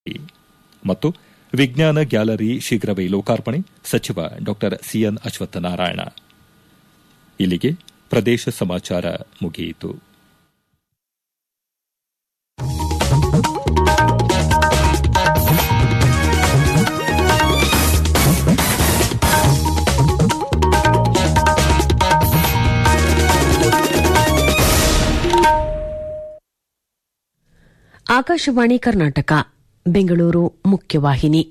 ಮತ್ತು ವಿಜ್ಞಾನ ಗ್ಯಾಲರಿ ಶೀಘ್ರವೇ ಲೋಕಾರ್ಪಣೆ ಸಚಿವ ಡಾ ಸಿಎನ್ ಅಶ್ವತ್ಥನಾರಾಯಣ ಇಲ್ಲಿಗೆ ಪ್ರದೇಶ ಸಮಾಚಾರ ಮುಗಿಯಿತು ಆಕಾಶವಾಣಿ ಕರ್ನಾಟಕ ಬೆಂಗಳೂರು ಮುಖ್ಯವಾಹಿನಿ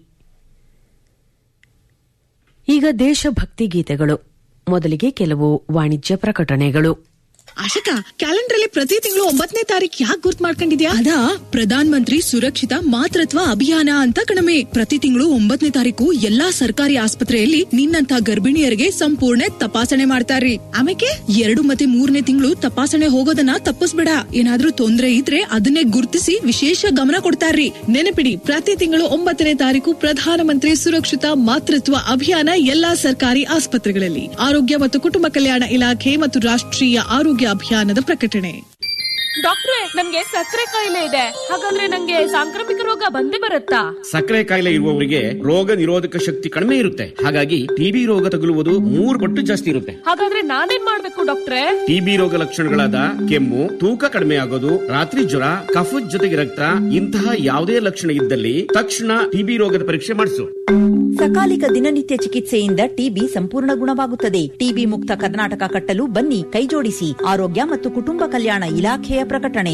ಈಗ ದೇಶಭಕ್ತಿ ಗೀತೆಗಳು ಮೊದಲಿಗೆ ಕೆಲವು ವಾಣಿಜ್ಯ ಪ್ರಕಟಣೆಗಳು ಆಶಿಕಾ ಕ್ಯಾಲೆಂಡರ್ ಅಲ್ಲಿ ಪ್ರತಿ ತಿಂಗಳು ಒಂಬತ್ತನೇ ತಾರೀಕು ಯಾಕೆ ಗುರ್ತ್ ಮಾಡ್ಕೊಂಡಿದ್ಯಾ ಅದಾ ಪ್ರಧಾನ ಮಂತ್ರಿ ಸುರಕ್ಷಿತ ಮಾತೃತ್ವ ಅಭಿಯಾನ ಅಂತ ಕಣಮೆ ಪ್ರತಿ ತಿಂಗಳು ಒಂಬತ್ತನೇ ತಾರೀಕು ಎಲ್ಲಾ ಸರ್ಕಾರಿ ಆಸ್ಪತ್ರೆಯಲ್ಲಿ ನಿನ್ನಂತ ಗರ್ಭಿಣಿಯರಿಗೆ ಸಂಪೂರ್ಣ ತಪಾಸಣೆ ಮಾಡ್ತಾರ್ರಿ ಆಮೇಲೆ ಎರಡು ಮತ್ತೆ ಮೂರನೇ ತಿಂಗಳು ತಪಾಸಣೆ ಹೋಗೋದನ್ನ ತಪ್ಪಿಸ್ಬೇಡ ಏನಾದ್ರೂ ತೊಂದ್ರೆ ಇದ್ರೆ ಅದನ್ನೇ ಗುರ್ತಿಸಿ ವಿಶೇಷ ಗಮನ ಕೊಡ್ತಾರ್ರಿ ನೆನಪಿಡಿ ಪ್ರತಿ ತಿಂಗಳು ಒಂಬತ್ತನೇ ತಾರೀಕು ಪ್ರಧಾನಮಂತ್ರಿ ಸುರಕ್ಷಿತ ಮಾತೃತ್ವ ಅಭಿಯಾನ ಎಲ್ಲಾ ಸರ್ಕಾರಿ ಆಸ್ಪತ್ರೆಗಳಲ್ಲಿ ಆರೋಗ್ಯ ಮತ್ತು ಕುಟುಂಬ ಕಲ್ಯಾಣ ಇಲಾಖೆ ಮತ್ತು ರಾಷ್ಟ್ರೀಯ ಆರೋಗ್ಯ ಅಭಿಯಾನದ ಪ್ರಕಟಣೆ ಡಾಕ್ಟ್ರೆ ನಮ್ಗೆ ಸಕ್ಕರೆ ಕಾಯಿಲೆ ಇದೆ ಹಾಗಾದ್ರೆ ನಂಗೆ ಸಾಂಕ್ರಾಮಿಕ ರೋಗ ಬಂದೇ ಬರುತ್ತಾ ಸಕ್ಕರೆ ಕಾಯಿಲೆ ಇರುವವರಿಗೆ ರೋಗ ನಿರೋಧಕ ಶಕ್ತಿ ಕಡಿಮೆ ಇರುತ್ತೆ ಹಾಗಾಗಿ ಟಿಬಿ ರೋಗ ತಗುಲುವುದು ಮೂರು ಪಟ್ಟು ಜಾಸ್ತಿ ಇರುತ್ತೆ ಹಾಗಾದ್ರೆ ನಾನೇನ್ ಮಾಡ್ಬೇಕು ಡಾಕ್ಟ್ರೆ ಟಿಬಿ ರೋಗ ಲಕ್ಷಣಗಳಾದ ಕೆಮ್ಮು ತೂಕ ಕಡಿಮೆ ಆಗೋದು ರಾತ್ರಿ ಜ್ವರ ಕಫದ ಜೊತೆಗೆ ರಕ್ತ ಇಂತಹ ಯಾವುದೇ ಲಕ್ಷಣ ಇದ್ದಲ್ಲಿ ತಕ್ಷಣ ಟಿಬಿ ರೋಗದ ಪರೀಕ್ಷೆ ಮಾಡಿಸು ಸಕಾಲಿಕ ದಿನನಿತ್ಯ ಚಿಕಿತ್ಸೆಯಿಂದ ಟಿಬಿ ಸಂಪೂರ್ಣ ಗುಣವಾಗುತ್ತದೆ ಟಿಬಿ ಮುಕ್ತ ಕರ್ನಾಟಕ ಕಟ್ಟಲು ಬನ್ನಿ ಕೈಜೋಡಿಸಿ ಆರೋಗ್ಯ ಮತ್ತು ಕುಟುಂಬ ಕಲ್ಯಾಣ ಇಲಾಖೆಯ ಪ್ರಕಟಣೆ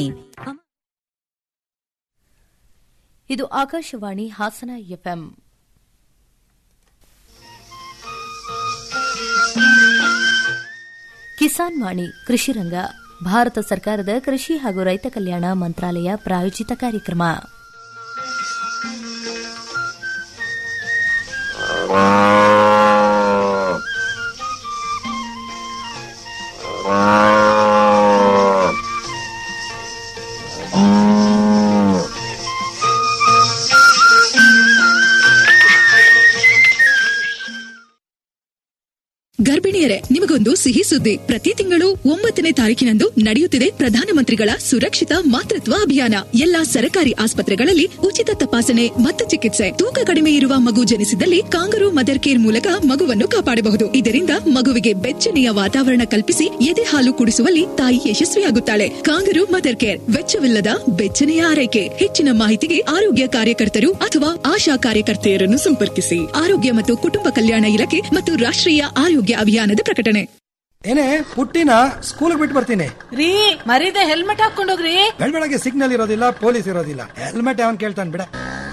ಇದು ಆಕಾಶವಾಣಿ ಹಾಸನ ಎಫ್ಎಂ ಕಿಸಾನ್ ವಾಣಿ ಕೃಷಿ ರಂಗ ಭಾರತ ಸರ್ಕಾರದ ಕೃಷಿ ಹಾಗೂ ರೈತ ಕಲ್ಯಾಣ ಮಂತ್ರಾಲಯ ಪ್ರಾಯೋಜಿತ ಕಾರ್ಯಕ್ರಮ ಗರ್ಭಿಣಿಯರೇ ನಿಮಗೊಂದು ಸಿಹಿ ಸುದ್ದಿ ಪ್ರತಿ ತಿಂಗಳು ಒಂಬತ್ತನೇ ತಾರೀಕಿನಂದು ನಡೆಯುತ್ತಿದೆ ಪ್ರಧಾನಮಂತ್ರಿಗಳ ಸುರಕ್ಷಿತ ಮಾತೃತ್ವ ಅಭಿಯಾನ ಎಲ್ಲಾ ಸರ್ಕಾರಿ ಆಸ್ಪತ್ರೆಗಳಲ್ಲಿ ಉಚಿತ ತಪಾಸಣೆ ಮತ್ತು ಚಿಕಿತ್ಸೆ ತೂಕ ಕಡಿಮೆ ಇರುವ ಮಗು ಜನಿಸಿದಲ್ಲಿ ಕಾಂಗರು ಮದರ್ ಕೇರ್ ಮೂಲಕ ಮಗುವನ್ನು ಕಾಪಾಡಬಹುದು ಇದರಿಂದ ಮಗುವಿಗೆ ಬೆಚ್ಚನೆಯ ವಾತಾವರಣ ಕಲ್ಪಿಸಿ ಎದೆ ಹಾಲು ಕುಡಿಸುವಲ್ಲಿ ತಾಯಿ ಯಶಸ್ವಿಯಾಗುತ್ತಾಳೆ ಕಾಂಗರು ಮದರ್ ಕೇರ್ ವೆಚ್ಚವಿಲ್ಲದ ಬೆಚ್ಚನೆಯ ಆರೈಕೆ ಹೆಚ್ಚಿನ ಮಾಹಿತಿಗೆ ಆರೋಗ್ಯ ಕಾರ್ಯಕರ್ತರು ಅಥವಾ ಆಶಾ ಕಾರ್ಯಕರ್ತೆಯರನ್ನು ಸಂಪರ್ಕಿಸಿ ಆರೋಗ್ಯ ಮತ್ತು ಕುಟುಂಬ ಕಲ್ಯಾಣ ಇಲಾಖೆ ಮತ್ತು ರಾಷ್ಟ್ರೀಯ ಆರೋಗ್ಯ ಅಭಿಯಾನದ ಪ್ರಕಟಣೆ ಏನೇ ಪುಟ್ಟಿನ ಸ್ಕೂಲ್ ಬಿಟ್ಟು ಬರ್ತೀನಿ ರೀ ಮರೀದೆ ಹೆಲ್ಮೆಟ್ ಹಾಕೊಂಡೋಗ್ರಿ ಬೆಳಗ್ಗೆ ಸಿಗ್ನಲ್ ಇರೋದಿಲ್ಲ ಪೊಲೀಸ್ ಇರೋದಿಲ್ಲ ಹೆಲ್ಮೆಟ್ ಅವನ್ ಕೇಳ್ತಾನೆ ಬಿಡ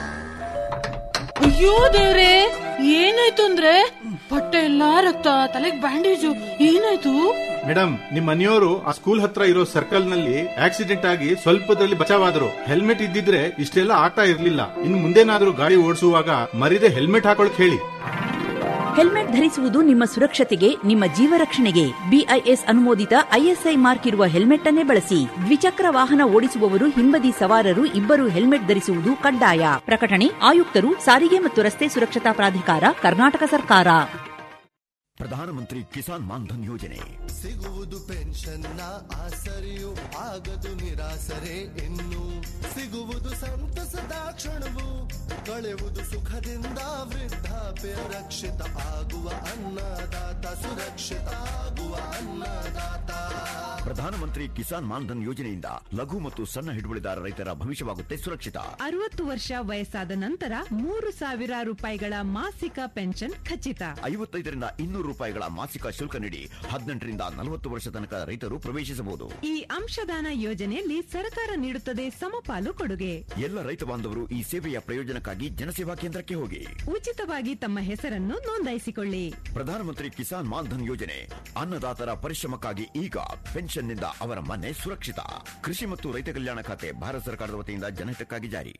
ಅಯ್ಯೋ ದೇವ್ರೆ ಏನಾಯ್ತು ಅಂದ್ರೆ ಬಟ್ಟೆ ಎಲ್ಲಾ ರಕ್ತ ತಲೆಗ್ ಬ್ಯಾಂಡೇಜು ಏನಾಯ್ತು ಮೇಡಮ್ ನಿಮ್ ಮನೆಯವರು ಆ ಸ್ಕೂಲ್ ಹತ್ರ ಇರೋ ಸರ್ಕಲ್ ನಲ್ಲಿ ಆಕ್ಸಿಡೆಂಟ್ ಆಗಿ ಸ್ವಲ್ಪದಲ್ಲಿ ಬಚಾವಾದ್ರು ಹೆಲ್ಮೆಟ್ ಇದ್ದಿದ್ರೆ ಇಷ್ಟೆಲ್ಲ ಆಗ್ತಾ ಇರ್ಲಿಲ್ಲ ಇನ್ ಮುಂದೇನಾದ್ರೂ ಗಾಡಿ ಓಡಿಸುವಾಗ ಮರಿದೆ ಹೆಲ್ಮೆಟ್ ಹಾಕೊಳಕ್ ಹೇಳಿ ಹೆಲ್ಮೆಟ್ ಧರಿಸುವುದು ನಿಮ್ಮ ಸುರಕ್ಷತೆಗೆ ನಿಮ್ಮ ಜೀವ ರಕ್ಷಣೆಗೆ ಬಿಐಎಸ್ ಅನುಮೋದಿತ ಐಎಸ್ಐ ಮಾರ್ಕ್ ಇರುವ ಹೆಲ್ಮೆಟ್ ಅನ್ನೇ ಬಳಸಿ ದ್ವಿಚಕ್ರ ವಾಹನ ಓಡಿಸುವವರು ಹಿಂಬದಿ ಸವಾರರು ಇಬ್ಬರು ಹೆಲ್ಮೆಟ್ ಧರಿಸುವುದು ಕಡ್ಡಾಯ ಪ್ರಕಟಣೆ ಆಯುಕ್ತರು ಸಾರಿಗೆ ಮತ್ತು ರಸ್ತೆ ಸುರಕ್ಷತಾ ಪ್ರಾಧಿಕಾರ ಕರ್ನಾಟಕ ಸರ್ಕಾರ ಪ್ರಧಾನಮಂತ್ರಿ ಕಿಸಾನ್ ಮಾನ್ಧನ್ ಯೋಜನೆ ಸಿಗುವುದು ಪೆನ್ಷನ್ನ ಆಸರೆಯು ಆಗದು ನಿರಾಸರೆ ಇನ್ನು ಸಿಗುವುದು ಸಂತಸದ ಕ್ಷಣವು ಕಳೆವುದು ಸುಖದಿಂದ ವೃದ್ಧಾಪ್ಯ ರಕ್ಷಿತ ಆಗುವ ಅನ್ನದಾತ ಸುರಕ್ಷಿತ ಆಗುವ ಅನ್ನದಾತ ಪ್ರಧಾನಮಂತ್ರಿ ಕಿಸಾನ್ ಮಾನ್ಧನ್ ಯೋಜನೆಯಿಂದ ಲಘು ಮತ್ತು ಸಣ್ಣ ಹಿಡುವಳಿದಾರ ರೈತರ ಭವಿಷ್ಯವಾಗುತ್ತೆ ಸುರಕ್ಷಿತ ಅರವತ್ತು ವರ್ಷ ವಯಸ್ಸಾದ ನಂತರ ಮೂರು ಸಾವಿರ ರೂಪಾಯಿಗಳ ಮಾಸಿಕ ಪೆನ್ಷನ್ ಖಚಿತ ಐವತ್ತೈದರಿಂದ ಇನ್ನೂರು ರೂಪಾಯಿಗಳ ಮಾಸಿಕ ಶುಲ್ಕ ನೀಡಿ ಹದಿನೆಂಟರಿಂದ ನಲವತ್ತು ವರ್ಷ ತನಕ ರೈತರು ಪ್ರವೇಶಿಸಬಹುದು ಈ ಅಂಶದಾನ ಯೋಜನೆಯಲ್ಲಿ ಸರ್ಕಾರ ನೀಡುತ್ತದೆ ಸಮಪಾಲು ಕೊಡುಗೆ ಎಲ್ಲ ರೈತ ಬಾಂಧವರು ಈ ಸೇವೆಯ ಪ್ರಯೋಜನಕ್ಕಾಗಿ ಜನಸೇವಾ ಕೇಂದ್ರಕ್ಕೆ ಹೋಗಿ ಉಚಿತವಾಗಿ ತಮ್ಮ ಹೆಸರನ್ನು ನೋಂದಾಯಿಸಿಕೊಳ್ಳಿ ಪ್ರಧಾನಮಂತ್ರಿ ಕಿಸಾನ್ ಮಾನ್ಧನ್ ಯೋಜನೆ ಅನ್ನದಾತರ ಪರಿಶ್ರಮಕ್ಕಾಗಿ ಈಗ ಪೆನ್ಷನ್ನಿಂದ ಅವರ ಮನೆ ಸುರಕ್ಷಿತ ಕೃಷಿ ಮತ್ತು ರೈತ ಕಲ್ಯಾಣ ಖಾತೆ ಭಾರತ ಸರ್ಕಾರದ ವತಿಯಿಂದ ಜನಹಿತಕ್ಕಾಗಿ ಜಾರಿ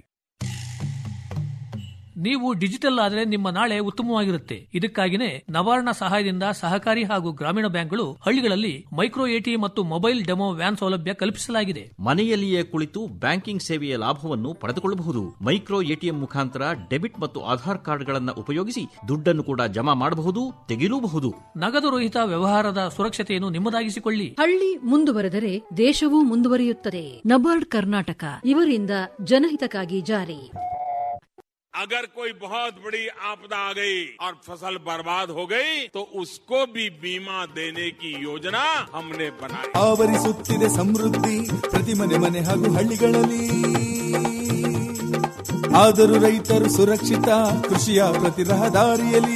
ನೀವು ಡಿಜಿಟಲ್ ಆದರೆ ನಿಮ್ಮ ನಾಳೆ ಉತ್ತಮವಾಗಿರುತ್ತೆ ಇದಕ್ಕಾಗಿನೇ ನವಾರ್ಣ ಸಹಾಯದಿಂದ ಸಹಕಾರಿ ಹಾಗೂ ಗ್ರಾಮೀಣ ಬ್ಯಾಂಕ್ಗಳು ಹಳ್ಳಿಗಳಲ್ಲಿ ಮೈಕ್ರೋ ಎಟಿ ಮತ್ತು ಮೊಬೈಲ್ ಡೆಮೋ ವ್ಯಾನ್ ಸೌಲಭ್ಯ ಕಲ್ಪಿಸಲಾಗಿದೆ ಮನೆಯಲ್ಲಿಯೇ ಕುಳಿತು ಬ್ಯಾಂಕಿಂಗ್ ಸೇವೆಯ ಲಾಭವನ್ನು ಪಡೆದುಕೊಳ್ಳಬಹುದು ಮೈಕ್ರೋ ಎಟಿಎಂ ಮುಖಾಂತರ ಡೆಬಿಟ್ ಮತ್ತು ಆಧಾರ್ ಕಾರ್ಡ್ಗಳನ್ನು ಉಪಯೋಗಿಸಿ ದುಡ್ಡನ್ನು ಕೂಡ ಜಮಾ ಮಾಡಬಹುದು ತೆಗೆಯಲೂಬಹುದು ನಗದು ರಹಿತ ವ್ಯವಹಾರದ ಸುರಕ್ಷತೆಯನ್ನು ನಿಮ್ಮದಾಗಿಸಿಕೊಳ್ಳಿ ಹಳ್ಳಿ ಮುಂದುವರೆದರೆ ದೇಶವೂ ಮುಂದುವರಿಯುತ್ತದೆ ನಬಾರ್ಡ್ ಕರ್ನಾಟಕ ಇವರಿಂದ ಜನಹಿತಕ್ಕಾಗಿ ಜಾರಿ अगर कोई बहुत बड़ी आपदा आ गई और फसल बर्बाद हो गई तो उसको भी बीमा देने की योजना हमने बनाई ಆವರಿಸುತ್ತಿದೆ ಸಮೃದ್ಧಿ ಪ್ರತಿ ಮನೆ ಮನೆ ಹಾಗೂ ಹಳ್ಳಿಗಳಲ್ಲಿ ಆದರೂ ರೈತರು ಸುರಕ್ಷಿತ ಕೃಷಿಯ ಪ್ರತಿ ರಹದಾರಿಯಲ್ಲಿ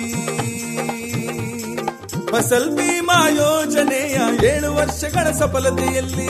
ಫಸಲ್ ಬಿಮಾ ಯೋಜನೆಯ ಏಳು ವರ್ಷಗಳ ಸಫಲತೆಯಲ್ಲಿ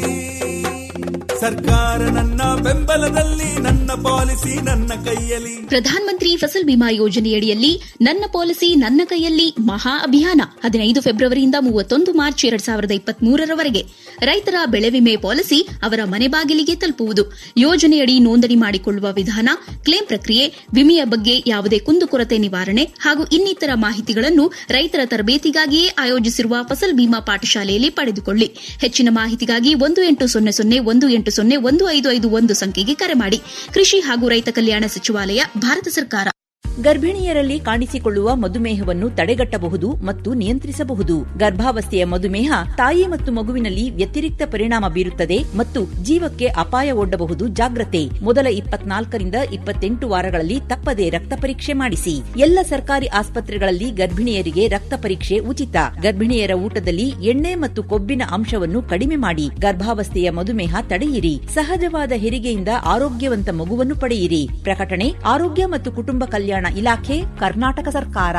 ಸರ್ಕಾರ ನನ್ನ ಬೆಂಬಲದಲ್ಲಿ ನನ್ನ ಪಾಲಿಸಿ ನನ್ನ ಕೈಯಲ್ಲಿ ಪ್ರಧಾನ ಮಂತ್ರಿ ಫಸಲ್ ಬಿಮಾ ಯೋಜನೆಯಡಿಯಲ್ಲಿ ನನ್ನ ಪಾಲಿಸಿ ನನ್ನ ಕೈಯಲ್ಲಿ ಮಹಾ ಅಭಿಯಾನ ಹದಿನೈದು ಫೆಬ್ರವರಿಯಿಂದ ಮೂವತ್ತೊಂದು ಮಾರ್ಚ್ ಎರಡ್ ಸಾವಿರದ ಇಪ್ಪತ್ಮೂರರವರೆಗೆ ರೈತರ ಬೆಳೆ ವಿಮೆ ಪಾಲಿಸಿ ಅವರ ಮನೆ ಬಾಗಿಲಿಗೆ ತಲುಪುವುದು ಯೋಜನೆಯಡಿ ನೋಂದಣಿ ಮಾಡಿಕೊಳ್ಳುವ ವಿಧಾನ ಕ್ಲೇಮ್ ಪ್ರಕ್ರಿಯೆ ವಿಮೆಯ ಬಗ್ಗೆ ಯಾವುದೇ ಕುಂದುಕೊರತೆ ನಿವಾರಣೆ ಹಾಗೂ ಇನ್ನಿತರ ಮಾಹಿತಿಗಳನ್ನು ರೈತರ ತರಬೇತಿಗಾಗಿಯೇ ಆಯೋಜಿಸಿರುವ ಫಸಲ್ ಬಿಮಾ ಪಾಠಶಾಲೆಯಲ್ಲಿ ಪಡೆದುಕೊಳ್ಳಿ ಹೆಚ್ಚಿನ ಮಾಹಿತಿಗಾಗಿ ಒಂದು ಎಂಟು ಸೊನ್ನೆ ಸೊನ್ನೆ ಒಂದು ಎಂಟು ಸೊನ್ನೆ ಒಂದು ಐದು ಐದು ಒಂದು ಸಂಖ್ಯೆಗೆ ಕರೆ ಮಾಡಿ ಕೃಷಿ ಹಾಗೂ ರೈತ ಕಲ್ಯಾಣ ಸಚಿವಾಲಯ ಭಾರತ ಸರ್ಕಾರ ಗರ್ಭಿಣಿಯರಲ್ಲಿ ಕಾಣಿಸಿಕೊಳ್ಳುವ ಮಧುಮೇಹವನ್ನು ತಡೆಗಟ್ಟಬಹುದು ಮತ್ತು ನಿಯಂತ್ರಿಸಬಹುದು ಗರ್ಭಾವಸ್ಥೆಯ ಮಧುಮೇಹ ತಾಯಿ ಮತ್ತು ಮಗುವಿನಲ್ಲಿ ವ್ಯತಿರಿಕ್ತ ಪರಿಣಾಮ ಬೀರುತ್ತದೆ ಮತ್ತು ಜೀವಕ್ಕೆ ಅಪಾಯ ಒಡ್ಡಬಹುದು ಜಾಗ್ರತೆ ಮೊದಲ ಇಪ್ಪತ್ನಾಲ್ಕರಿಂದ ಇಪ್ಪತ್ತೆಂಟು ವಾರಗಳಲ್ಲಿ ತಪ್ಪದೆ ರಕ್ತ ಪರೀಕ್ಷೆ ಮಾಡಿಸಿ ಎಲ್ಲ ಸರ್ಕಾರಿ ಆಸ್ಪತ್ರೆಗಳಲ್ಲಿ ಗರ್ಭಿಣಿಯರಿಗೆ ರಕ್ತ ಪರೀಕ್ಷೆ ಉಚಿತ ಗರ್ಭಿಣಿಯರ ಊಟದಲ್ಲಿ ಎಣ್ಣೆ ಮತ್ತು ಕೊಬ್ಬಿನ ಅಂಶವನ್ನು ಕಡಿಮೆ ಮಾಡಿ ಗರ್ಭಾವಸ್ಥೆಯ ಮಧುಮೇಹ ತಡೆಯಿರಿ ಸಹಜವಾದ ಹೆರಿಗೆಯಿಂದ ಆರೋಗ್ಯವಂತ ಮಗುವನ್ನು ಪಡೆಯಿರಿ ಪ್ರಕಟಣೆ ಆರೋಗ್ಯ ಮತ್ತು ಕುಟುಂಬ ಕಲ್ಯಾಣ ಇಲಾಖೆ ಕರ್ನಾಟಕ ಸರ್ಕಾರ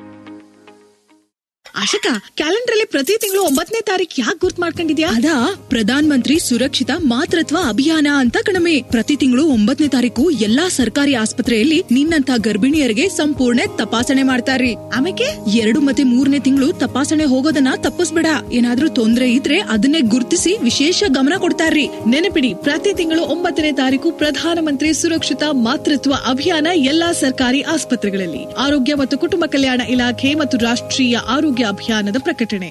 ಆಶಿಕಾ ಕ್ಯಾಲೆಂಡರ್ ಅಲ್ಲಿ ಪ್ರತಿ ತಿಂಗಳು ಒಂಬತ್ತನೇ ತಾರೀಕು ಯಾಕೆ ಗುರ್ತ್ ಮಾಡ್ಕೊಂಡಿದ್ಯಾ ಅದಾ ಪ್ರಧಾನ ಮಂತ್ರಿ ಸುರಕ್ಷಿತ ಮಾತೃತ್ವ ಅಭಿಯಾನ ಅಂತ ಕಣಮೆ ಪ್ರತಿ ತಿಂಗಳು ಒಂಬತ್ತನೇ ತಾರೀಕು ಎಲ್ಲಾ ಸರ್ಕಾರಿ ಆಸ್ಪತ್ರೆಯಲ್ಲಿ ನಿನ್ನಂತ ಗರ್ಭಿಣಿಯರಿಗೆ ಸಂಪೂರ್ಣ ತಪಾಸಣೆ ಮಾಡ್ತಾರ್ರಿ ಆಮೇಲೆ ಎರಡು ಮತ್ತೆ ಮೂರನೇ ತಿಂಗಳು ತಪಾಸಣೆ ಹೋಗೋದನ್ನ ತಪ್ಪಿಸ್ಬೇಡ ಏನಾದ್ರೂ ತೊಂದ್ರೆ ಇದ್ರೆ ಅದನ್ನೇ ಗುರ್ತಿಸಿ ವಿಶೇಷ ಗಮನ ಕೊಡ್ತಾರ್ರಿ ನೆನಪಿಡಿ ಪ್ರತಿ ತಿಂಗಳು ಒಂಬತ್ತನೇ ತಾರೀಕು ಪ್ರಧಾನ ಮಂತ್ರಿ ಸುರಕ್ಷಿತ ಮಾತೃತ್ವ ಅಭಿಯಾನ ಎಲ್ಲಾ ಸರ್ಕಾರಿ ಆಸ್ಪತ್ರೆಗಳಲ್ಲಿ ಆರೋಗ್ಯ ಮತ್ತು ಕುಟುಂಬ ಕಲ್ಯಾಣ ಇಲಾಖೆ ಮತ್ತು ರಾಷ್ಟ್ರೀಯ ಆರೋಗ್ಯ ಅಭಿಯಾನದ ಪ್ರಕಟಣೆ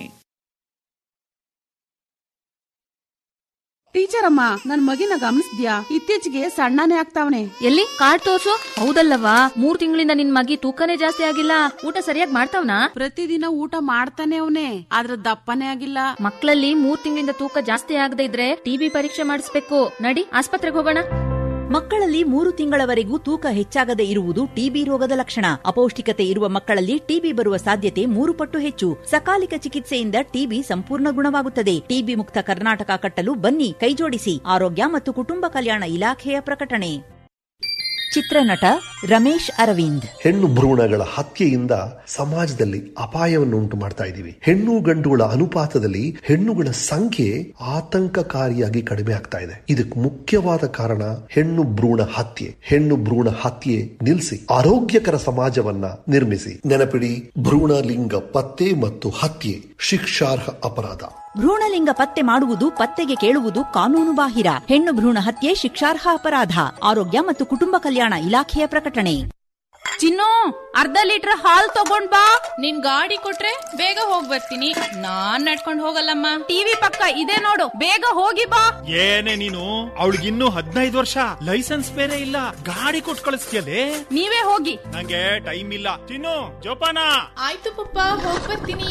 ಟೀಚರ್ ಅಮ್ಮ ನನ್ ಮಗಿನ ಗಮನಿಸ್ದ್ಯಾ ಇತ್ತೀಚೆಗೆ ಸಣ್ಣನೇ ಆಗ್ತಾವನೆ ಎಲ್ಲಿ ಕಾರ್ಡ್ ತೋರ್ಸು ಹೌದಲ್ಲವಾ ಮೂರ್ ತಿಂಗಳಿಂದ ನಿನ್ ಮಗಿ ತೂಕನೇ ಜಾಸ್ತಿ ಆಗಿಲ್ಲ ಊಟ ಸರಿಯಾಗಿ ಮಾಡ್ತಾವ್ನಾ ಪ್ರತಿದಿನ ಊಟ ಮಾಡ್ತಾನೆ ಅವನೇ ಆದ್ರ ದಪ್ಪನೇ ಆಗಿಲ್ಲ ಮಕ್ಕಳಲ್ಲಿ ಮೂರ್ ತಿಂಗಳಿಂದ ತೂಕ ಜಾಸ್ತಿ ಆಗದೆ ಇದ್ರೆ ಟಿಬಿ ಪರೀಕ್ಷೆ ಮಾಡಿಸ್ಬೇಕು ನಡಿ ಆಸ್ಪತ್ರೆಗೆ ಹೋಗೋಣ ಮಕ್ಕಳಲ್ಲಿ ಮೂರು ತಿಂಗಳವರೆಗೂ ತೂಕ ಹೆಚ್ಚಾಗದೆ ಇರುವುದು ಟಿಬಿ ರೋಗದ ಲಕ್ಷಣ ಅಪೌಷ್ಟಿಕತೆ ಇರುವ ಮಕ್ಕಳಲ್ಲಿ ಟಿಬಿ ಬರುವ ಸಾಧ್ಯತೆ ಮೂರು ಪಟ್ಟು ಹೆಚ್ಚು ಸಕಾಲಿಕ ಚಿಕಿತ್ಸೆಯಿಂದ ಟಿಬಿ ಸಂಪೂರ್ಣ ಗುಣವಾಗುತ್ತದೆ ಟಿಬಿ ಮುಕ್ತ ಕರ್ನಾಟಕ ಕಟ್ಟಲು ಬನ್ನಿ ಕೈಜೋಡಿಸಿ ಆರೋಗ್ಯ ಮತ್ತು ಕುಟುಂಬ ಕಲ್ಯಾಣ ಇಲಾಖೆಯ ಪ್ರಕಟಣೆ ಚಿತ್ರನಟ ರಮೇಶ್ ಅರವಿಂದ್ ಹೆಣ್ಣು ಭ್ರೂಣಗಳ ಹತ್ಯೆಯಿಂದ ಸಮಾಜದಲ್ಲಿ ಅಪಾಯವನ್ನು ಉಂಟು ಮಾಡ್ತಾ ಇದ್ದೀವಿ ಹೆಣ್ಣು ಗಂಡುಗಳ ಅನುಪಾತದಲ್ಲಿ ಹೆಣ್ಣುಗಳ ಸಂಖ್ಯೆ ಆತಂಕಕಾರಿಯಾಗಿ ಕಡಿಮೆ ಆಗ್ತಾ ಇದೆ ಇದಕ್ಕೆ ಮುಖ್ಯವಾದ ಕಾರಣ ಹೆಣ್ಣು ಭ್ರೂಣ ಹತ್ಯೆ ಹೆಣ್ಣು ಭ್ರೂಣ ಹತ್ಯೆ ನಿಲ್ಲಿಸಿ ಆರೋಗ್ಯಕರ ಸಮಾಜವನ್ನ ನಿರ್ಮಿಸಿ ನೆನಪಿಡಿ ಭ್ರೂಣ ಲಿಂಗ ಪತ್ತೆ ಮತ್ತು ಹತ್ಯೆ ಶಿಕ್ಷಾರ್ಹ ಅಪರಾಧ ಭ್ರೂಣಲಿಂಗ ಪತ್ತೆ ಮಾಡುವುದು ಪತ್ತೆಗೆ ಕೇಳುವುದು ಕಾನೂನು ಬಾಹಿರ ಹೆಣ್ಣು ಭ್ರೂಣ ಹತ್ಯೆ ಶಿಕ್ಷಾರ್ಹ ಅಪರಾಧ ಆರೋಗ್ಯ ಮತ್ತು ಕುಟುಂಬ ಕಲ್ಯಾಣ ಇಲಾಖೆಯ ಪ್ರಕಟಣೆ ಚಿನ್ನು ಅರ್ಧ ಲೀಟರ್ ಹಾಲ್ ತಗೊಂಡ್ ಬಾ ನಿನ್ ಗಾಡಿ ಕೊಟ್ರೆ ಬೇಗ ಹೋಗ್ ಬರ್ತೀನಿ ನಾನ್ ನಡ್ಕೊಂಡ್ ಹೋಗಲ್ಲಮ್ಮ ಟಿವಿ ಪಕ್ಕ ಇದೆ ನೋಡು ಬೇಗ ಹೋಗಿ ಬಾ ಏನೇ ನೀನು ಅವಳಿಗಿನ್ನೂ ಹದಿನೈದು ವರ್ಷ ಲೈಸೆನ್ಸ್ ಬೇರೆ ಇಲ್ಲ ಗಾಡಿ ಕೊಟ್ಟು ಕಳಿಸ್ತೀಯಲೇ ನೀವೇ ಹೋಗಿ ನಂಗೆ ಟೈಮ್ ಇಲ್ಲ ತಿನ್ನು ಜೋಪಾನ ಆಯ್ತು ಪಪ್ಪ ಹೋಗ್ ಬರ್ತೀನಿ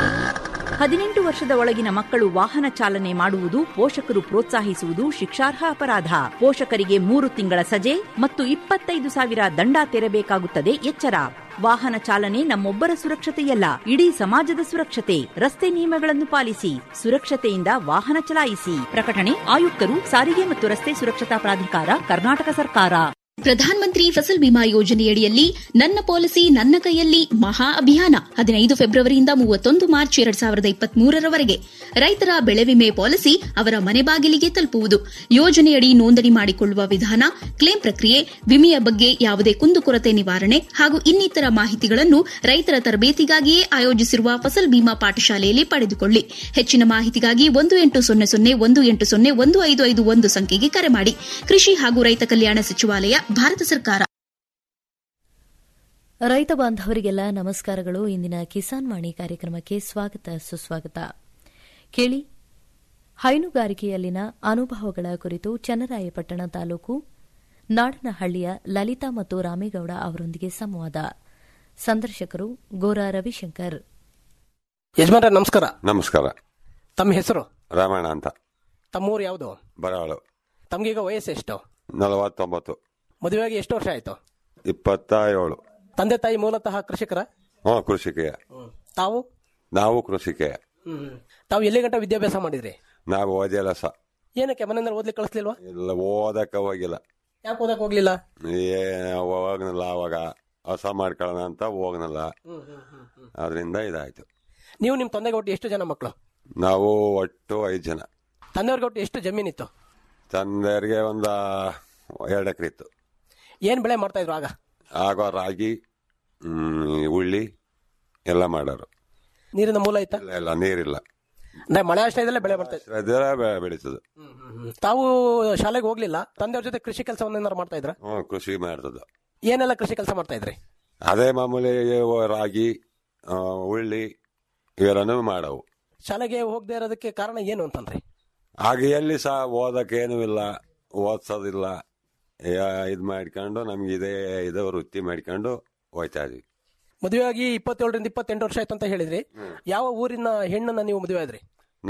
ಹದಿನೆಂಟು ವರ್ಷದ ಒಳಗಿನ ಮಕ್ಕಳು ವಾಹನ ಚಾಲನೆ ಮಾಡುವುದು ಪೋಷಕರು ಪ್ರೋತ್ಸಾಹಿಸುವುದು ಶಿಕ್ಷಾರ್ಹ ಅಪರಾಧ ಪೋಷಕರಿಗೆ ಮೂರು ತಿಂಗಳ ಸಜೆ ಮತ್ತು ಇಪ್ಪತ್ತೈದು ಸಾವಿರ ದಂಡ ತೆರಬೇಕಾಗುತ್ತದೆ ಎಚ್ಚರ ವಾಹನ ಚಾಲನೆ ನಮ್ಮೊಬ್ಬರ ಸುರಕ್ಷತೆಯಲ್ಲ ಇಡೀ ಸಮಾಜದ ಸುರಕ್ಷತೆ ರಸ್ತೆ ನಿಯಮಗಳನ್ನು ಪಾಲಿಸಿ ಸುರಕ್ಷತೆಯಿಂದ ವಾಹನ ಚಲಾಯಿಸಿ ಪ್ರಕಟಣೆ ಆಯುಕ್ತರು ಸಾರಿಗೆ ಮತ್ತು ರಸ್ತೆ ಸುರಕ್ಷತಾ ಪ್ರಾಧಿಕಾರ ಕರ್ನಾಟಕ ಸರ್ಕಾರ ಪ್ರಧಾನ ಮಂತ್ರಿ ಫಸಲ್ ಬಿಮಾ ಯೋಜನೆಯಡಿಯಲ್ಲಿ ನನ್ನ ಪಾಲಿಸಿ ನನ್ನ ಕೈಯಲ್ಲಿ ಮಹಾ ಅಭಿಯಾನ ಹದಿನೈದು ಫೆಬ್ರವರಿಯಿಂದ ಮೂವತ್ತೊಂದು ಮಾರ್ಚ್ ಎರಡ್ ಸಾವಿರದ ಇಪ್ಪತ್ಮೂರರವರೆಗೆ ರೈತರ ಬೆಳೆ ವಿಮೆ ಪಾಲಿಸಿ ಅವರ ಮನೆ ಬಾಗಿಲಿಗೆ ತಲುಪುವುದು ಯೋಜನೆಯಡಿ ನೋಂದಣಿ ಮಾಡಿಕೊಳ್ಳುವ ವಿಧಾನ ಕ್ಲೇಮ್ ಪ್ರಕ್ರಿಯೆ ವಿಮೆಯ ಬಗ್ಗೆ ಯಾವುದೇ ಕುಂದುಕೊರತೆ ನಿವಾರಣೆ ಹಾಗೂ ಇನ್ನಿತರ ಮಾಹಿತಿಗಳನ್ನು ರೈತರ ತರಬೇತಿಗಾಗಿಯೇ ಆಯೋಜಿಸಿರುವ ಫಸಲ್ ಬಿಮಾ ಪಾಠಶಾಲೆಯಲ್ಲಿ ಪಡೆದುಕೊಳ್ಳಿ ಹೆಚ್ಚಿನ ಮಾಹಿತಿಗಾಗಿ ಒಂದು ಎಂಟು ಸೊನ್ನೆ ಸೊನ್ನೆ ಒಂದು ಎಂಟು ಸೊನ್ನೆ ಒಂದು ಐದು ಐದು ಒಂದು ಸಂಖ್ಯೆಗೆ ಕರೆ ಮಾಡಿ ಕೃಷಿ ಹಾಗೂ ರೈತ ಕಲ್ಯಾಣ ಸಚಿವಾಲಯ ಭಾರತ ಸರ್ಕಾರ ರೈತ ಬಾಂಧವರಿಗೆಲ್ಲ ನಮಸ್ಕಾರಗಳು ಇಂದಿನ ಕಿಸಾನ್ ವಾಣಿ ಕಾರ್ಯಕ್ರಮಕ್ಕೆ ಸ್ವಾಗತ ಸುಸ್ವಾಗತ ಕೇಳಿ ಹೈನುಗಾರಿಕೆಯಲ್ಲಿನ ಅನುಭವಗಳ ಕುರಿತು ಚನ್ನರಾಯಪಟ್ಟಣ ತಾಲೂಕು ನಾಡನಹಳ್ಳಿಯ ಲಲಿತಾ ಮತ್ತು ರಾಮೇಗೌಡ ಅವರೊಂದಿಗೆ ಸಂವಾದ ಸಂದರ್ಶಕರು ಗೋರಾ ರವಿಶಂಕರ್ ಯಜಮಾನ್ರ ನಮಸ್ಕಾರ ನಮಸ್ಕಾರ ತಮ್ಮ ಹೆಸರು ರಾಮಾಯಣ ಅಂತ ತಮ್ಮೂರು ಯಾವುದು ಬರಾಳು ತಮ್ಗೀಗ ವಯಸ್ಸು ಎಷ್ಟು ನಲವತ್ತೊಂಬತ್ತು ಮದುವೆಯಾಗಿ ಎಷ್ಟು ವರ್ಷ ಆಯ್ತು ಇಪ್ಪತ್ತ ಏಳು ತಂದೆ ತಾಯಿ ಮೂಲತಃ ಕೃಷಿಕರ ಹ್ಞೂ ಕೃಷಿಕೆಯ ತಾವು ನಾವು ಕೃಷಿಕೆಯ ಹ್ಮ್ ತಾವು ಎಲ್ಲಿ ಗಂಟ ವಿದ್ಯಾಭ್ಯಾಸ ಮಾಡಿದ್ರಿ ನಾವು ಓದಿಲ್ಲ ಸ ಏನಕ್ಕೆ ಮನೆಯಿಂದ ಓದ್ಲಿಕ್ಕೆ ಕಳಿಸ್ಲಿಲ್ವಾ ಇಲ್ಲ ಓದಕ್ಕೆ ಹೋಗಿಲ್ಲ ಯಾಕೆ ಓದಕ್ ಹೋಗ್ಲಿಲ್ಲ ಏ ಹೋಗ್ನಲ್ಲ ಅವಾಗ ಹೊಸ ಮಾಡ್ಕೊಳ್ಳೋಣ ಅಂತ ಹೋಗ್ನಲ್ಲ ಅದರಿಂದ ಇದಾಯ್ತು ನೀವು ನಿಮ್ ತಂದೆಗೆ ಒಟ್ಟು ಎಷ್ಟು ಜನ ಮಕ್ಕಳು ನಾವು ಒಟ್ಟು ಐದು ಜನ ತಂದೆಯವ್ರಿಗೆ ಒಟ್ಟು ಎಷ್ಟು ಜಮೀನಿತ್ತು ತಂದೆಯರಿಗೆ ಒಂದು ಎರಡು ಎಕರೆ ಇತ್ತು ಏನ್ ಬೆಳೆ ಮಾಡ್ತಾ ಇದ್ರು ಆಗ ಆಗ ರಾಗಿ ಹ್ಮ್, ಉಳ್ಳಿ ಎಲ್ಲ ಮಾಡೋರು ನೀರಿನ ಮೂಲ ಇತ್ತ ಇಲ್ಲ ಇಲ್ಲ ನೀರಿಲ್ಲ ಅಂದ್ರೆ ಮಳೆ ಆಶ್ರಯದಲ್ಲೇ ಬೆಳೆ ಬರ್ತಾ ಇದ್ರು ಅದೆಲ್ಲ ಬೆ- ಬೆಳೀತದೆ ತಾವು ಶಾಲೆಗೆ ಹೋಗ್ಲಿಲ್ಲ ತಂದೆಯವ್ರ ಜೊತೆ ಕೃಷಿ ಕೆಲಸವನ್ನ ಏನಾರು ಮಾಡ್ತಾ ಇದ್ರ ಹ್ಞೂ ಕೃಷಿ ಮಾಡ್ತದೆ ಏನೆಲ್ಲ ಕೃಷಿ ಕೆಲಸ ಮಾಡ್ತಾ ಇದ್ರಿ ಅದೇ ಮಾಮೂಲಿ ರಾಗಿ ಆ, ಉಳ್ಳಿ ಇವೆಲ್ಲನೂ ಮಾಡವು ಶಾಲೆಗೆ ಹೋಗದೆ ಇರೋದಕ್ಕೆ ಕಾರಣ ಏನು ಅಂತಂದ್ರಿ ಆಗ ಎಲ್ಲಿ ಸಹ ಓದಕ್ಕೇನು ಇಲ್ಲ ಓದ್ಸೋದಿಲ್ಲ ಇದು ಮಾಡ್ಕೊಂಡು ನಮ್ಗೆ ಇದೇ ಇದು ವೃತ್ತಿ ಮಾಡ್ಕೊಂಡು ಹೋಯ್ತಾ ಇದೀವಿ ಮದುವೆಯಾಗಿ ಇಪ್ಪತ್ತೇಳರಿಂದ ಇಪ್ಪತ್ತೆಂಟು ವರ್ಷ ಆಯ್ತು ಅಂತ ಹೇಳಿದ್ರಿ ಯಾವ ಊರಿನ ಹೆಣ್ಣನ್ನ ನೀವು ಮದುವೆ ಆದ್ರಿ